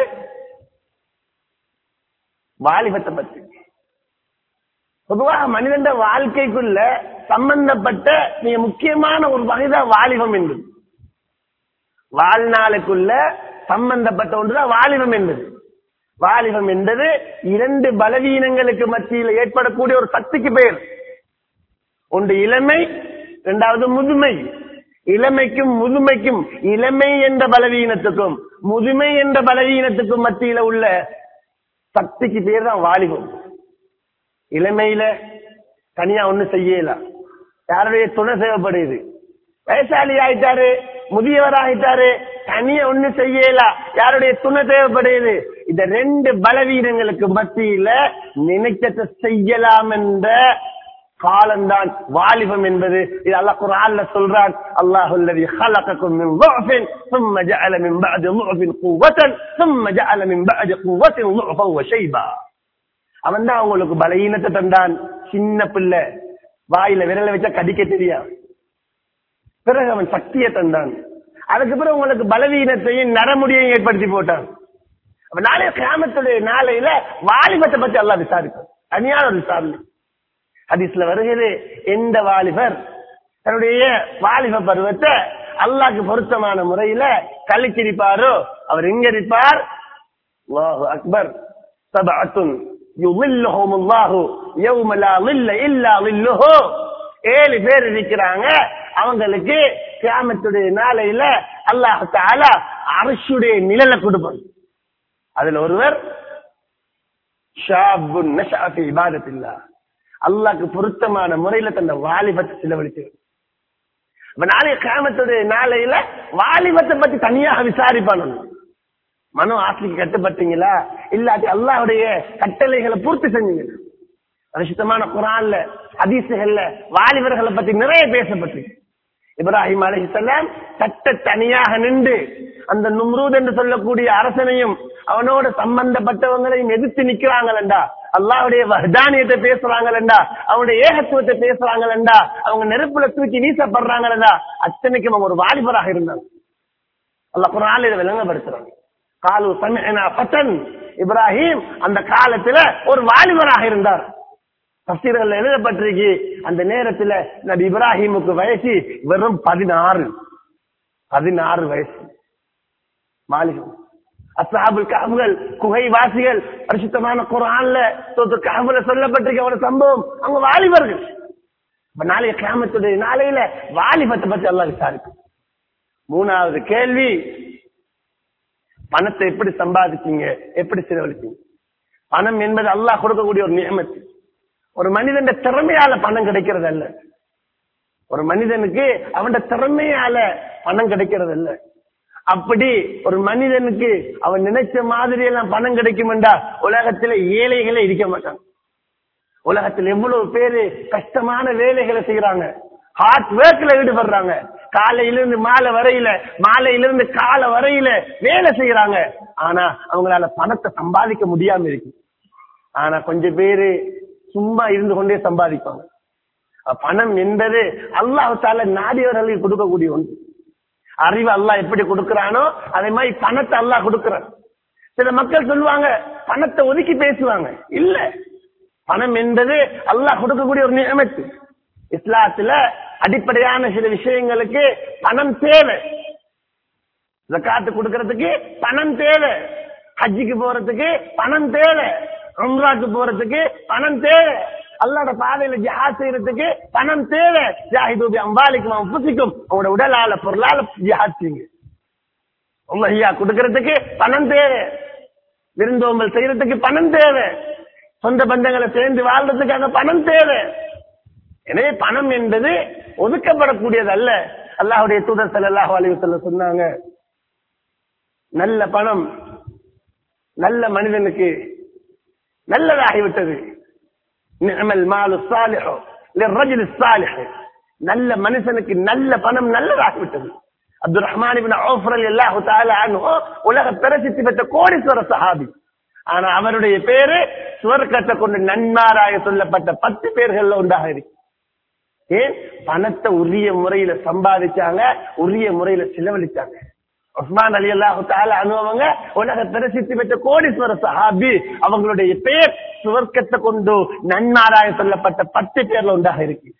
வாலிபத்தை பத்தி பொதுவாக மனிதன் வாழ்க்கைக்குள்ள சம்பந்தப்பட்ட மிக முக்கியமான ஒரு வகைதான் வாலிபம் என்பது வாழ்நாளுக்குள்ள சம்பந்தப்பட்ட ஒன்றுதான் வாலிபம் என்பது வாலிபம் என்பது இரண்டு பலவீனங்களுக்கு மத்தியில் ஏற்படக்கூடிய ஒரு சக்திக்கு பெயர் ஒன்று இளமை இரண்டாவது முதுமை இளமைக்கும் முதுமைக்கும் இளமை என்ற பலவீனத்துக்கும் முதுமை என்ற பலவீனத்துக்கும் மத்தியில உள்ள சக்திக்கு பேர் தான் வாலிபம் இளமையில தனியா ஒண்ணு செய்யலாம் யாருடைய துணை தேவைப்படுது வயசாளி ஆயிட்டாரு முதியவர் ஆயிட்டாரு தனியா ஒண்ணு செய்யலாம் யாருடைய துணை தேவைப்படுது இந்த ரெண்டு பலவீனங்களுக்கு மத்தியில நினைச்சத செய்யலாம் என்ற காலம்தான் வாலிபம் என்பது இது அல்லாஹ் குர்ஆன்ல சொல்றான் அல்லாஹ் الذي خلقكم من ضعف ثم جعل من بعد ضعف قوة ثم جعل من بعد قوة ضعفا وشيبا அவன் தான் உங்களுக்கு பலவீனத்தை தந்தான் சின்ன பிள்ளை வாயில விரல வச்சா கடிக்க தெரியாது பிறகு அவன் சக்தியை தந்தான் அதுக்கு பிறகு உங்களுக்கு பலவீனத்தையும் நரமுடியையும் ஏற்படுத்தி போட்டான் அப்ப நாளைய கிராமத்துடைய நாளையில வாலிபத்தை பத்தி எல்லாம் விசாரிப்போம் தனியான ஒரு விசாரணை ஹதீஸ்ல வருகிறது எந்த வாலிபர் தன்னுடைய வாலிப பருவத்தை அல்லாஹ்க்கு பொருத்தமான முறையில கழிச்சிருப்பாரோ அவர் எங்க இருப்பார் அல்லாஹு அக்பர் சபஅத்துன் யுظلهم الله يوم لا ظل الا ظله ஏழு பேர் இருக்கிறாங்க அவங்களுக்கு கியாமத்துடைய நாளையில அல்லாஹ் தஆலா அர்ஷுடைய நிழலை கொடுப்பான் அதுல ஒருவர் ஷாபுன் நஷஅ ஃபி இபாதத்தில்லாஹ் அல்லாஹ்க்கு பொருத்தமான முறையில தந்த வாலிபத்தை செலவழிச்சு அப்ப நாளைய கிராமத்துடைய நாளையில வாலிபத்தை பத்தி தனியாக விசாரிப்பான் மனோ ஆசைக்கு கட்டுப்பட்டீங்களா இல்லாட்டி அல்லாஹ்வுடைய கட்டளைகளை பூர்த்தி செஞ்சீங்க பரிசுத்தமான குரான்ல ஹதீசுகள்ல வாலிபர்களை பத்தி நிறைய பேசப்பட்டிருக்கு இப்ராஹிம் அலைஹிஸ்ஸலாம் சட்ட தனியாக நின்று அந்த நும்ரூத் என்று சொல்லக்கூடிய அரசனையும் அவனோட சம்பந்தப்பட்டவங்களையும் எதிர்த்து நிக்கிறாங்களா அல்லாஹ்வுடைய வஹ்தானியத்தை பேசுறாங்களா அவனுடைய ஏகத்துவத்தை பேசுறாங்களா அவங்க நெருப்புல தூக்கி வீசப்படுறாங்களா அத்தனைக்கும் அவங்க ஒரு வாலிபராக இருந்தாங்க அல்லாஹ் குரான் இதை விளங்கப்படுத்துறாங்க காலு சமிஅனா ஃபதன் இப்ராஹிம் அந்த காலத்துல ஒரு வாலிபராக இருந்தார் தப்சீர்கள் எழுதப்பட்டிருக்கு அந்த நேரத்துல நபி இப்ராஹிமுக்கு வயசு வெறும் பதினாறு பதினாறு வயசு வாலிபம் அஸ்ஹாபுல் கஹ்ஃபுகள் குகைவாசிகள் பரிசுத்தமான குர்ஆன்ல சூரத்து கஹ்ஃபுல சொல்லப்பட்டிருக்க ஒரு சம்பவம் அவங்க வாலிபர்கள் இப்ப நாளைய கியாமத்துடைய நாளையில வாலிபத்தை பத்தி எல்லாம் விசாரிக்கும் மூணாவது கேள்வி பணத்தை எப்படி சம்பாதிச்சீங்க எப்படி செலவழிச்சீங்க பணம் என்பது அல்லாஹ் கொடுக்கக்கூடிய ஒரு நியமத்து ஒரு மனிதன் திறமையால பணம் கிடைக்கிறது அல்ல ஒரு மனிதனுக்கு அவன் திறமையால பணம் கிடைக்கிறது அல்ல அப்படி ஒரு மனிதனுக்கு அவன் நினைச்ச மாதிரி எல்லாம் பணம் கிடைக்கும் என்றா உலகத்துல ஏழைகளே இருக்க மாட்டான் உலகத்தில் எவ்வளவு பேரு கஷ்டமான வேலைகளை செய்யறாங்க ஹார்ட் ஒர்க்ல ஈடுபடுறாங்க காலையிலிருந்து மாலை வரையில மாலையிலிருந்து காலை வரையில வேலை செய்யறாங்க ஆனா அவங்களால பணத்தை சம்பாதிக்க முடியாம இருக்கு ஆனா கொஞ்சம் பேரு சும்மா இருந்து கொண்டே சம்பாதிப்பாங்க அப்ப பணம் என்பது அல்லாஹால நாடியவர்களுக்கு கொடுக்கக்கூடிய ஒன்று அறிவு அல்லாஹ் எப்படி கொடுக்கறானோ அதே மாதிரி பணத்தை அல்லாஹ் கொடுக்கிறான் சில மக்கள் சொல்லுவாங்க பணத்தை ஒதுக்கி பேசுவாங்க இல்ல பணம் என்பது அல்லாஹ் கொடுக்கக்கூடிய ஒரு நியமத்து இஸ்லாத்துல அடிப்படையான சில விஷயங்களுக்கு பணம் தேவை ஜக்காத்து கொடுக்கறதுக்கு பணம் தேவை ஹஜ்ஜிக்கு போறதுக்கு பணம் தேவை உம்ராக்கு போறதுக்கு பணம் தேவை அல்லாட பாதையில ஜிஹாத் செய்யறதுக்கு பணம் தேவை ஜாஹிதூபி அம்பாலிக்கும் அம்புசிக்கும் உங்களோட உடலால பொருளால ஜிஹாத் செய்யுங்க உம்மையா கொடுக்கறதுக்கு பணம் தேவை விருந்தோம்பல் செய்யறதுக்கு பணம் தேவை சொந்த பந்தங்களை சேர்ந்து வாழ்றதுக்கு அந்த பணம் தேவை எனவே பணம் என்பது ஒதுக்கப்படக்கூடியது அல்ல அல்லாஹுடைய தூதர் ஸல்லல்லாஹு அலைஹி வஸல்லம் சொன்னாங்க நல்ல பணம் நல்ல மனிதனுக்கு நல்லதாகிவிட்டது நிஅமல் மாலு சாலிஹு லிர்ரஜுலி சாலிஹ் நல்ல மனுஷனுக்கு நல்ல பணம் நல்லதாகிவிட்டது அப்துல் ரஹ்மான் இப்னு அவுஃப் ரலியல்லாஹு தஆலா அன்ஹு உலக பிரசித்தி பெற்ற கோடீஸ்வர சஹாபி ஆனா அவருடைய பேரு சுவர்க்கத்தை கொண்டு நன்மாராய சொல்லப்பட்ட பத்து பேர்கள்ல ஒன்றாக இருக்கு ஏன் பணத்தை உரிய முறையில சம்பாதிச்சாங்க உரிய முறையில செலவழிச்சாங்க உஸ்மான் அலி அல்லாஹு அனுபவங்க உலக பிரசித்தி பெற்ற கோடீஸ்வர சஹாபி அவங்களுடைய பேர் சுவர்க்கத்தை கொண்டு நன்மாராய சொல்லப்பட்ட பத்து பேர்ல ஒன்றாக இருக்கு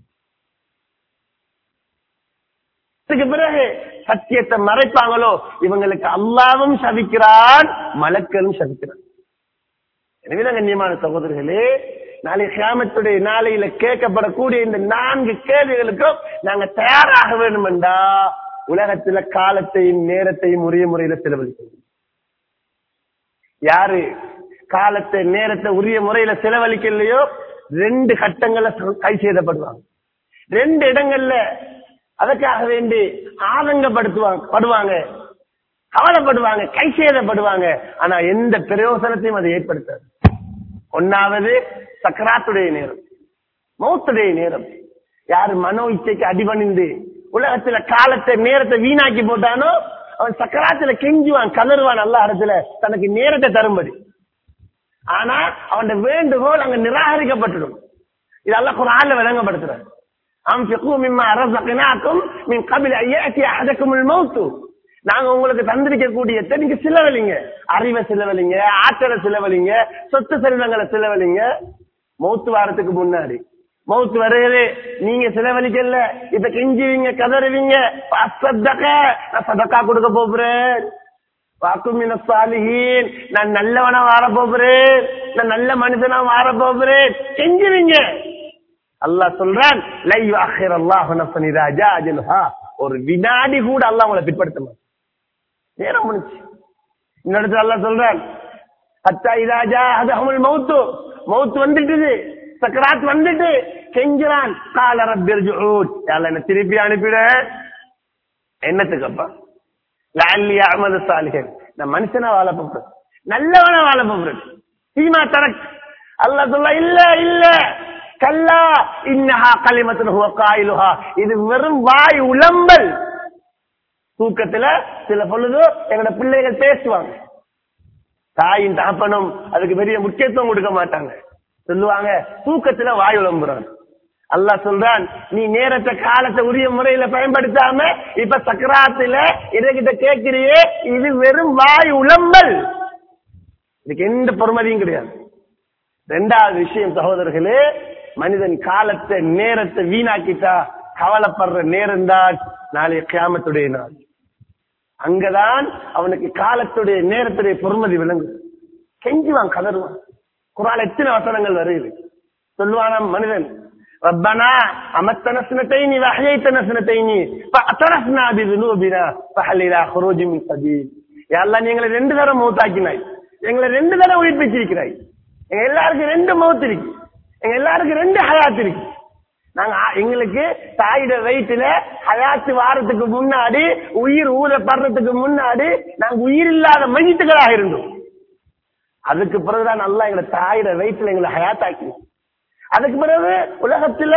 அதுக்கு பிறகு சத்தியத்தை மறைப்பாங்களோ இவங்களுக்கு அல்லாவும் சபிக்கிறான் மலக்களும் சபிக்கிறான் எனவே கண்ணியமான சகோதரர்களே நாளை கியாமத்துடைய நாளையில கேட்கப்படக்கூடிய இந்த நான்கு கேள்விகளுக்கும் நாங்க தயாராக வேண்டும் என்றா உலகத்துல காலத்தையும் நேரத்தையும் உரிய முறையில செலவழிக்கணும் யாரு காலத்தை நேரத்தை உரிய முறையில செலவழிக்கலையோ ரெண்டு கட்டங்கள்ல கை செய்தப்படுவாங்க ரெண்டு இடங்கள்ல அதற்காக வேண்டி ஆதங்கப்படுத்துவாங்க படுவாங்க கவலைப்படுவாங்க கை சேதப்படுவாங்க ஆனா எந்த பிரயோசனத்தையும் அதை ஏற்படுத்தாது ஒன்னாவது சக்கராத்துடைய நேரம் மௌத்துடைய நேரம் யாரு மனோ இச்சைக்கு அடிபணிந்து உலகத்துல காலத்தை நேரத்தை வீணாக்கி போட்டானோ அவன் சக்கராத்துல கெஞ்சுவான் கதறுவான் நல்ல இடத்துல தனக்கு நேரத்தை தரும்படி ஆனா அவன் வேண்டுகோள் அங்க நிராகரிக்கப்பட்டுடும் இதெல்லாம் குரான்ல விளங்கப்படுத்துறாரு أنفقوا مما رزقناكم من قبل أن يأتي أحدكم الموت நாங்க உங்களுக்கு தந்திருக்கக்கூடிய நீங்க செலவழிங்க அறிவை செலவழிங்க ஆற்றலை செலவழிங்க சொத்து செல்வங்களை செலவழிங்க மௌத்து வாரத்துக்கு முன்னாடி மௌத்து வருகிறது நீங்க செலவழிக்கல இப்ப கெஞ்சுவீங்க கதறுவீங்க அசத்தக நான் சதக்கா கொடுக்க போகிறேன் வாக்குமின சாலிஹீன் நான் நல்லவனா வார போகிறேன் நான் நல்ல மனுஷனா வார போகிறேன் கெஞ்சுவீங்க அல்லாஹ் சொல்றான் லை அஹிர் அல்லாஹ் நஃபன் இதா ஜா அஜலுஹா ஒரு வினாடி கூட அல்லாஹ் உங்களை பிற்படுத்த மாட்டான் நேரம் முடிச்சு இந்த இடத்துல அல்லாஹ் சொல்றான் ஹத்தா இதா ஜா அதஹுல் மௌத்து மௌத் வந்துட்டுது சக்கராத் வந்துட்டு கெஞ்சுறான் கால ரப்பிர்ஜுஊன் யால என்ன திருப்பி அனுப்பிட என்னத்துக்கு அப்பா லஅல்லி அமலு சாலிஹன் நான் மனுஷனா வாழ போறேன் நல்லவனா வாழ போறேன் சீமா தரக் அல்லா சொல்ல இல்ல இல்ல கல்லா இன்னஹா கலிமத்துன் ஹுவ காயிலுஹா இது வெறும் வாய் உளம்பல் தூக்கத்துல சில பொழுது எங்களோட பிள்ளைகள் பேசுவாங்க தாயின் தகப்பனும் அதுக்கு பெரிய முக்கியத்துவம் கொடுக்க மாட்டாங்க சொல்லுவாங்க தூக்கத்துல வாய் உளம்புறான் அல்லாஹ் சொல்றான் நீ நேரத்தை காலத்தை உரிய முறையில பயன்படுத்தாம இப்ப சக்கராத்துல இதகிட்ட கேட்கிறியே இது வெறும் வாய் உளம்பல் இதுக்கு எந்த பொறுமதியும் கிடையாது ரெண்டாவது விஷயம் சகோதரர்களே மனிதன் காலத்தை நேரத்தை வீணாக்கிட்டா கவலைப்படுற நேரம் தான் நாளைய கியாமத்துடைய நாள் அங்கதான் அவனுக்கு காலத்துடைய நேரத்துடைய பொறுமதி விளங்கும் கெஞ்சுவான் கதறுவான் குரான் எத்தனை வசனங்கள் வருது சொல்லுவானாம் மனிதன் ربنا أمتنا سنتين وأحييتنا سنتين فاعترفنا بذنوبنا فهل إلى خروج من سبيل يا الله நீங்களை ரெண்டு தடவை மௌத்தாக்கினாய் எங்களை ரெண்டு தடவை உயிர்ப்பிச்சிருக்கிறாய் எங்க எல்லாருக்கும் ரெண்டு மௌத் இருக்கு எங்க எல்லாருக்கும் ரெண்டு ஹயாத் இருக்கு நாங்க ஆ- எங்களுக்கு தாயிட வயிற்றுல ஹயாத்து வாரத்துக்கு முன்னாடி உயிர் ஊதப்படுறதுக்கு முன்னாடி நாங்க உயிர் இல்லாத மையத்துகளாக இருந்தோம் அதுக்கு பிறகுதான் நல்லா எங்களை தாயிட வயிற்றுல எங்களை ஹயாத்தாக்கி அதுக்கு பிறகு உலகத்துல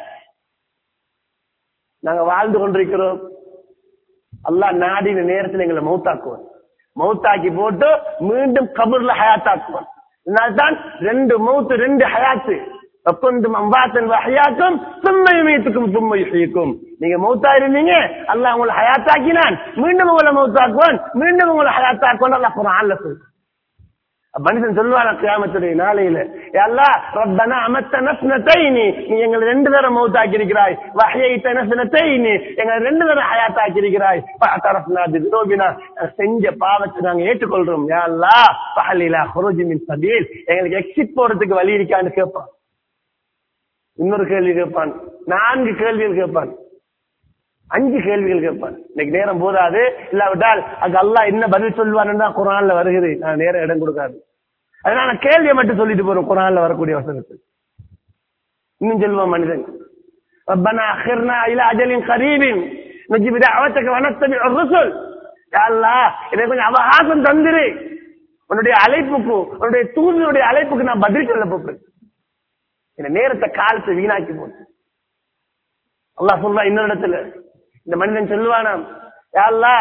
நாங்க வாழ்ந்து கொண்டிருக்கிறோம் அல்லாஹ் நாடின நேரத்துல எங்களை மௌத்தாக்குவோம் மௌத்தாக்கி போட்டு மீண்டும் கபூர்ல ஹயாத்தாக்குவோம் இதனால்தான் ரெண்டு மௌத்து ரெண்டு ஹயாத்து ஒப்பந்தும் அம்பாத்தன் ஹயாக்கும் சும்மை மீத்துக்கும் சும்மை செய்யும் நீங்க மௌத்தா இருந்தீங்க அல்லாஹ் உங்களை ஹயாத்தாக்கினான் மீண்டும் உங்களை மௌத்தாக்குவான் மீண்டும் உங்களை ஹயாத்தாக்குவான் அல்லாஹ் குர்ஆன்ல சொல்றான் மனுஷன் சொல்லுவான கியாமத்துடைய நாளையில அல்லா ரப்பனா அமத்த நஸ்னத்தைனி நீ எங்களை ரெண்டு தரம் மௌத்தாக்கி இருக்கிறாய் வஹையைத்த நஸ்னத்தைனி எங்களை ரெண்டு தரம் ஹயாத்தாக்கி இருக்கிறாய் ஃபஅதரஃப்னா பிதுனூபினா செஞ்ச பாவத்தை நாங்க ஏற்றுக்கொள்றோம் யா அல்லாஹ் ஃபஹலிலா ஹுருஜி மின் சபீல் எங்களுக்கு எக்ஸிட் போறதுக்கு வழி இருக்கான்னு கேட்பான் இன்னொரு கேள்வி கேட்பான் நான்கு கேள்விகள் கேட்பான் அஞ்சு கேள்விகள் கேட்பான் இன்னைக்கு நேரம் போதாது இல்லாவிட்டால் அங்க அல்லாஹ் என்ன பதில் சொல்லுவான்னு தான் குரான்ல வருகிறது நான் நேரம் இடம் கொடுக்காது அதனால நான் கேள்வியை மட்டும் சொல்லிட்டு போறோம் குரான்ல வரக்கூடிய வசனத்தை இன்னும் சொல்லுவான் மனிதன் ربنا اخرنا الى اجل قريب نجيب دعوتك ونتبع الرسل يا الله எனக்கு கொஞ்சம் அவகாசம் தந்துரு உன்னுடைய அழைப்புக்கு உன்னுடைய தூதனுடைய அழைப்புக்கு நான் பதில் சொல்ல போறேன் இந்த நேரத்தை காலத்தை வீணாக்கி போட்டு அல்லாஹ் சொல்றா இன்னொரு இடத்துல இந்த மனிதன் சொல்லுவானாம் யா அல்லாஹ்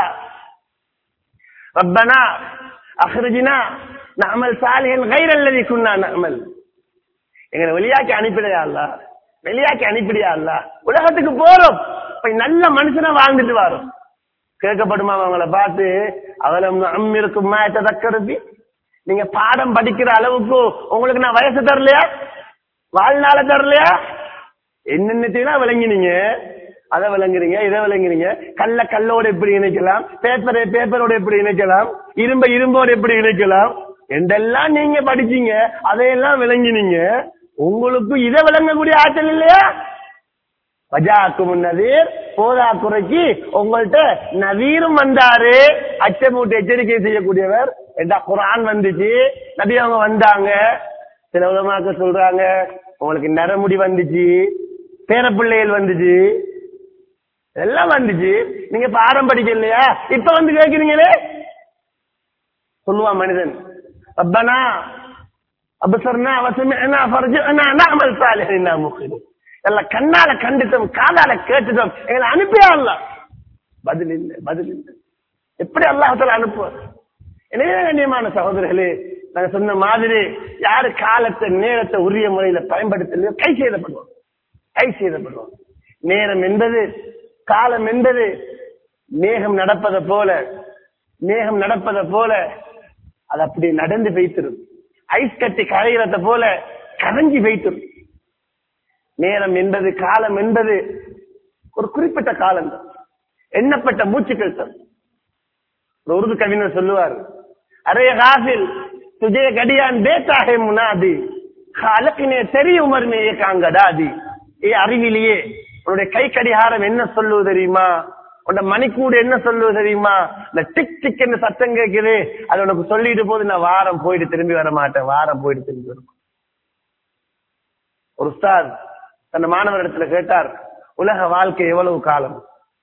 ரப்பனா அஹ்ரிஜினா நஅமல் சாலிஹன் கைர அல்லதி குன்னா நஅமல் எங்களை வெளியாக்கி அனுப்பிடையா அல்லாஹ் வெளியாக்கி அனுப்பிடியா அல்லாஹ் உலகத்துக்கு போறோம் போய் நல்ல மனுஷனா வாழ்ந்துட்டு வரோம் கேட்கப்படுமா அவங்கள பார்த்து அவலம் அம்மிருக்கும் தக்கருப்பி நீங்க பாடம் படிக்கிற அளவுக்கு உங்களுக்கு நான் வயசு தரலையா வாழ்நாள தரலையா என்னென்னத்தையும் விளங்கினீங்க அதை விளங்குறீங்க இதை விளங்குறீங்க கல்ல கல்லோட எப்படி இணைக்கலாம் பேப்பரை பேப்பரோட எப்படி இணைக்கலாம் இரும்ப இரும்போட எப்படி இணைக்கலாம் என்றெல்லாம் நீங்க படிச்சீங்க அதையெல்லாம் விளங்கினீங்க உங்களுக்கு இதை விளங்கக்கூடிய ஆற்றல் இல்லையா வஜாக்கும் நதீர் போதா குறைக்கு உங்கள்ட்ட நவீரும் வந்தாரு அச்சமூட்டு எச்சரிக்கை செய்யக்கூடியவர் என்ன குரான் வந்துச்சு நபி அவங்க வந்தாங்க சில உலமாக்க சொல்றாங்க உங்களுக்கு நரமுடி வந்துச்சு பேரப்பிள்ளைகள் வந்துச்சு எல்லாம் வந்துச்சு நீங்க பாடம் படிக்கலையா இப்ப வந்து கேக்குறீங்களே சொல்லுவான் மனிதன் ரப்பனா அபசர்னா வசமினா ஃபர்ஜினா நஅமல் சாலிஹின் முஹின் எல்லாம் கண்ணால கண்டுட்டோம் காதால கேட்டுட்டோம் எங்களை அனுப்பியா அல்ல பதில் இல்லை பதில் இல்லை எப்படி அல்லாஹால அனுப்புவார் எனவே கண்ணியமான சகோதரர்களே நாங்க சொன்ன மாதிரி யாரு காலத்தை நேரத்தை உரிய முறையில பயன்படுத்தலையோ கை செய்தப்படுவோம் கை செய்தப்படுவோம் நேரம் என்பது காலம் என்பது மேகம் நடப்பதை போல மேகம் நடப்பதை போல அது அப்படி நடந்து வைத்திரும் ஐஸ் கட்டி கரைகிறத போல கரைஞ்சி வைத்திரும் நேரம் என்பது காலம் என்பது ஒரு குறிப்பிட்ட காலம் தான் எண்ணப்பட்ட மூச்சுக்கள் தான் ஒரு உருது கவிஞர் சொல்லுவார் அரே காசில் துஜே கடியான் பேத்தாகே முனாதி அலக்கினே தெரிய உமர் மேயே காங்கடாதி ஏ அறிவிலேயே உன்னுடைய கை கடிகாரம் என்ன சொல்லுவது தெரியுமா உன்னோட மணிக்கூடு என்ன சொல்லுவது தெரியுமா இந்த டிக் டிக் என்று சத்தம் கேட்குது அது உனக்கு சொல்லிட்டு போது நான் வாரம் போயிட்டு திரும்பி வர மாட்டேன் வாரம் போயிட்டு திரும்பி வர மாட்டேன். ஒரு உஸ்தாத் தன் மாணவரிடத்துல கேட்டார் உலக வாழ்க்கை எவ்வளவு காலம்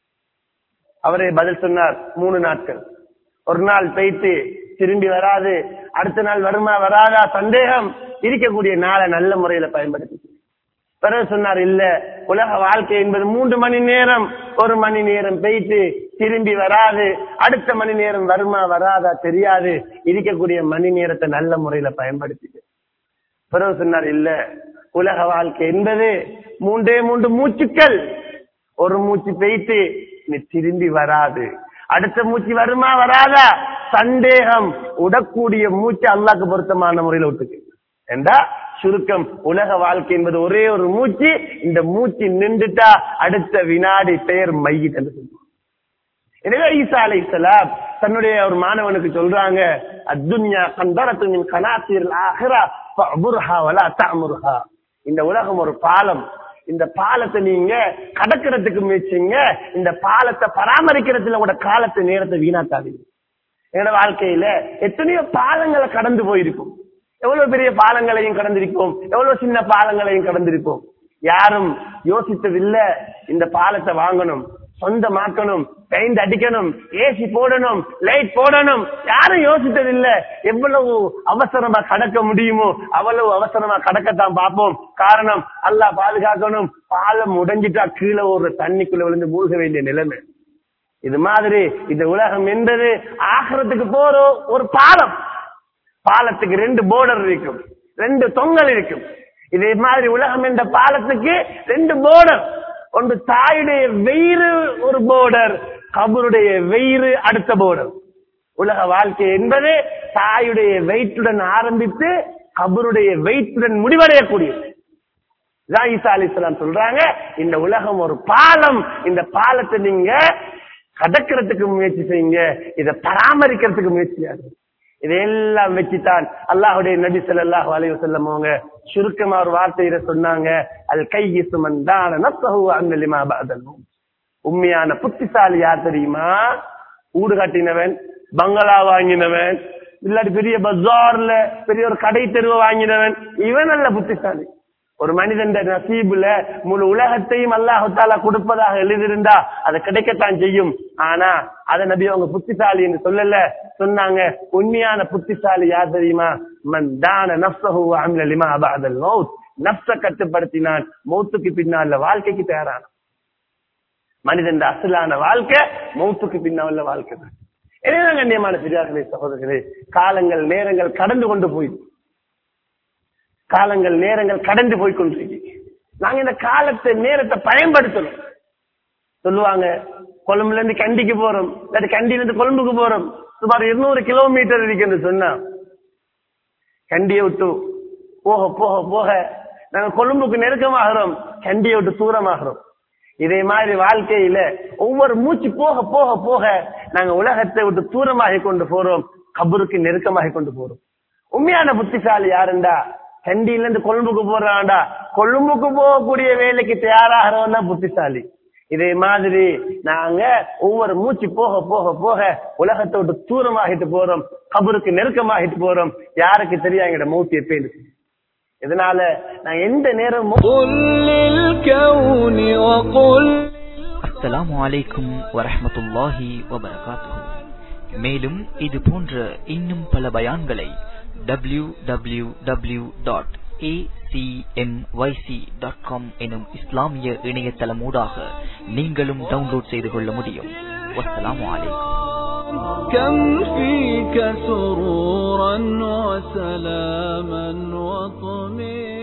அவரே பதில் சொன்னார் மூணு நாட்கள் ஒரு நாள் போயிட்டு திரும்பி வராது அடுத்த நாள் வருமா வராதா சந்தேகம் இருக்கக்கூடிய நாளை நல்ல முறையில பயன்படுத்தி பிறகு சொன்னார் இல்ல உலக வாழ்க்கை என்பது மூன்று மணி நேரம் ஒரு மணி நேரம் போயிட்டு திரும்பி வராது அடுத்த மணி நேரம் வருமா வராதா தெரியாது இருக்கக்கூடிய மணி நேரத்தை நல்ல முறையில பயன்படுத்திட்டு பிறகு சொன்னார் இல்ல உலக வாழ்க்கை என்பது மூன்றே மூன்று மூச்சுக்கள் ஒரு மூச்சு போயிட்டு நீ திரும்பி வராது அடுத்த மூச்சு வருமா வராதா சந்தேகம் உடக்கூடிய மூச்சு அல்லாக்கு பொருத்தமான முறையில விட்டுக்கு ஏண்டா சுருக்கம் உலக வாழ்க்கை என்பது ஒரே ஒரு மூச்சு இந்த மூச்சு நின்றுட்டா அடுத்த வினாடி பெயர் மையிட் என்று சொல்லுவாங்க எனவே ஈசா அலை தன்னுடைய ஒரு மாணவனுக்கு சொல்றாங்க அத்துன்யா கந்தரத்து மின் கனாத்தீர் ஆஹிரா ஃபஅபுர்ஹா வலா தஅமுர்ஹா இந்த உலகம் ஒரு பாலம் இந்த பாலத்தை நீங்க கடக்கிறதுக்கு முயற்சிங்க இந்த பாலத்தை பராமரிக்கிறதுல கூட காலத்தை நேரத்தை வீணாக்காதீங்க என்னோட வாழ்க்கையில எத்தனையோ பாலங்களை கடந்து போயிருக்கும் எவ்வளவு பெரிய பாலங்களையும் கடந்திருப்போம் எவ்வளவு சின்ன பாலங்களையும் கடந்திருப்போம் யாரும் யோசித்ததில்லை இந்த பாலத்தை வாங்கணும் சொந்தமாக்கணும் பெயிண்ட் அடிக்கணும் ஏசி போடணும் லைட் போடணும் யாரும் யோசித்ததில்ல எவ்வளவு அவசரமா கடக்க முடியுமோ அவ்வளவு அவசரமா கடக்கத்தான் பார்ப்போம் காரணம் அல்லாஹ் பாதுகாக்கணும் பாலம் உடைஞ்சிட்டா கீழே ஒரு தண்ணிக்குள்ள விழுந்து மூழ்க வேண்டிய நிலைமை இது மாதிரி இந்த உலகம் என்பது ஆகிறதுக்கு போற ஒரு பாலம் பாலத்துக்கு ரெண்டு போர்டர் இருக்கும் ரெண்டு தொங்கல் இருக்கும் இதே மாதிரி உலகம் என்ற பாலத்துக்கு ரெண்டு போர்டர் ஒன்று தாயுடைய வெயிறு ஒரு போர்டர் கபருடைய வெயிறு அடுத்த போர்டர் உலக வாழ்க்கை என்பது தாயுடைய வெயிட்டுடன் ஆரம்பித்து கபருடைய வெயிட்டுடன் முடிவடையக்கூடியது இதான் ஈசா அலிஸ்லாம் சொல்றாங்க இந்த உலகம் ஒரு பாலம் இந்த பாலத்தை நீங்க கடக்கிறதுக்கு முயற்சி செய்யுங்க இதை பராமரிக்கிறதுக்கு முயற்சி செய்யாது இதையெல்லாம் வச்சுதான் அல்லாஹுடைய நபி ஸல்லல்லாஹு அலைஹி வஸல்லம் அவங்க சுருக்கமா ஒரு வார்த்தையில சொன்னாங்க அல் கையிசு மன் தான நஃப்ஸஹு அன் லிமா பஅதல் மௌத். உண்மையான புத்திசாலி யார் தெரியுமா ஊடு கட்டினவன் பங்களா வாங்கினவன் இல்லாட்டி பெரிய பஜார்ல பெரிய ஒரு கடை தெருவை வாங்கினவன் இவன் அல்ல புத்திசாலி ஒரு மனிதன் நசீபுல முழு உலகத்தையும் அல்லாஹு தாலா கொடுப்பதாக எழுதியிருந்தா அது கிடைக்கத்தான் செய்யும் ஆனா அத நபி அவங்க புத்திசாலி என்று சொல்லல சொன்னாங்க உண்மையான புத்திசாலி யார் தெரியுமா மன் தான நஃப்ஸஹு வ அமில லிமா பஅதல் மௌத் நஃப்ஸ கட்டுப்படுத்தினான் மௌத்துக்கு பின்னால வாழ்க்கைக்கு தயாரான மனிதன் அசலான வாழ்க்கை மௌத்துக்கு பின்னால வாழ்க்கை தான் எனவே கண்ணியமான பெரியார்களே சகோதரர்களே காலங்கள் நேரங்கள் கடந்து கொண்டு போயிடும் காலங்கள் நேரங்கள் கடந்து போய் கொண்டிருக்கு நாங்க இந்த காலத்தை நேரத்தை பயன்படுத்தணும் சொல்லுவாங்க கொழும்புல இருந்து கண்டிக்கு போறோம் இல்லாட்டி கண்டியில இருந்து கொழும்புக்கு போறோம் சுமார் இருநூறு கிலோமீட்டர் இருக்குன்னு சொன்னா கண்டியை விட்டு போக போக போக நாங்க கொழும்புக்கு நெருக்கமாகிறோம் கண்டியை விட்டு தூரமாகிறோம் இதே மாதிரி வாழ்க்கையில ஒவ்வொரு மூச்சு போக போக போக நாங்க உலகத்தை விட்டு தூரமாகி கொண்டு போறோம் கபருக்கு நெருக்கமாகி கொண்டு போறோம் உண்மையான புத்திசாலி யாருண்டா கண்டியில இருந்து கொழும்புக்கு போறான்டா கொழும்புக்கு போகக்கூடிய வேலைக்கு தயாராகிறவன் தான் புத்திசாலி இதே மாதிரி நாங்க ஒவ்வொரு மூச்சு போக போக போக உலகத்தை விட்டு தூரமாகிட்டு போறோம் கபருக்கு நெருக்கமாகிட்டு போறோம் யாருக்கு தெரியும் எங்கட மூச்சு எப்ப இதனால நான் எந்த நேரமும் قل للكون وقل அஸ்ஸலாமு அலைக்கும் வரஹ்மத்துல்லாஹி வபரகாத்துஹு மேலும் இது போன்ற இன்னும் பல பயான்களை W W W dot dot com எனும் இஸ்லாமிய இணையதளம் ஊடாக நீங்களும் டவுன்லோட் செய்து கொள்ள முடியும் வஸ்ஸலாமு அலைக்கும் كم فيك سرورا وسلاما وطمئنا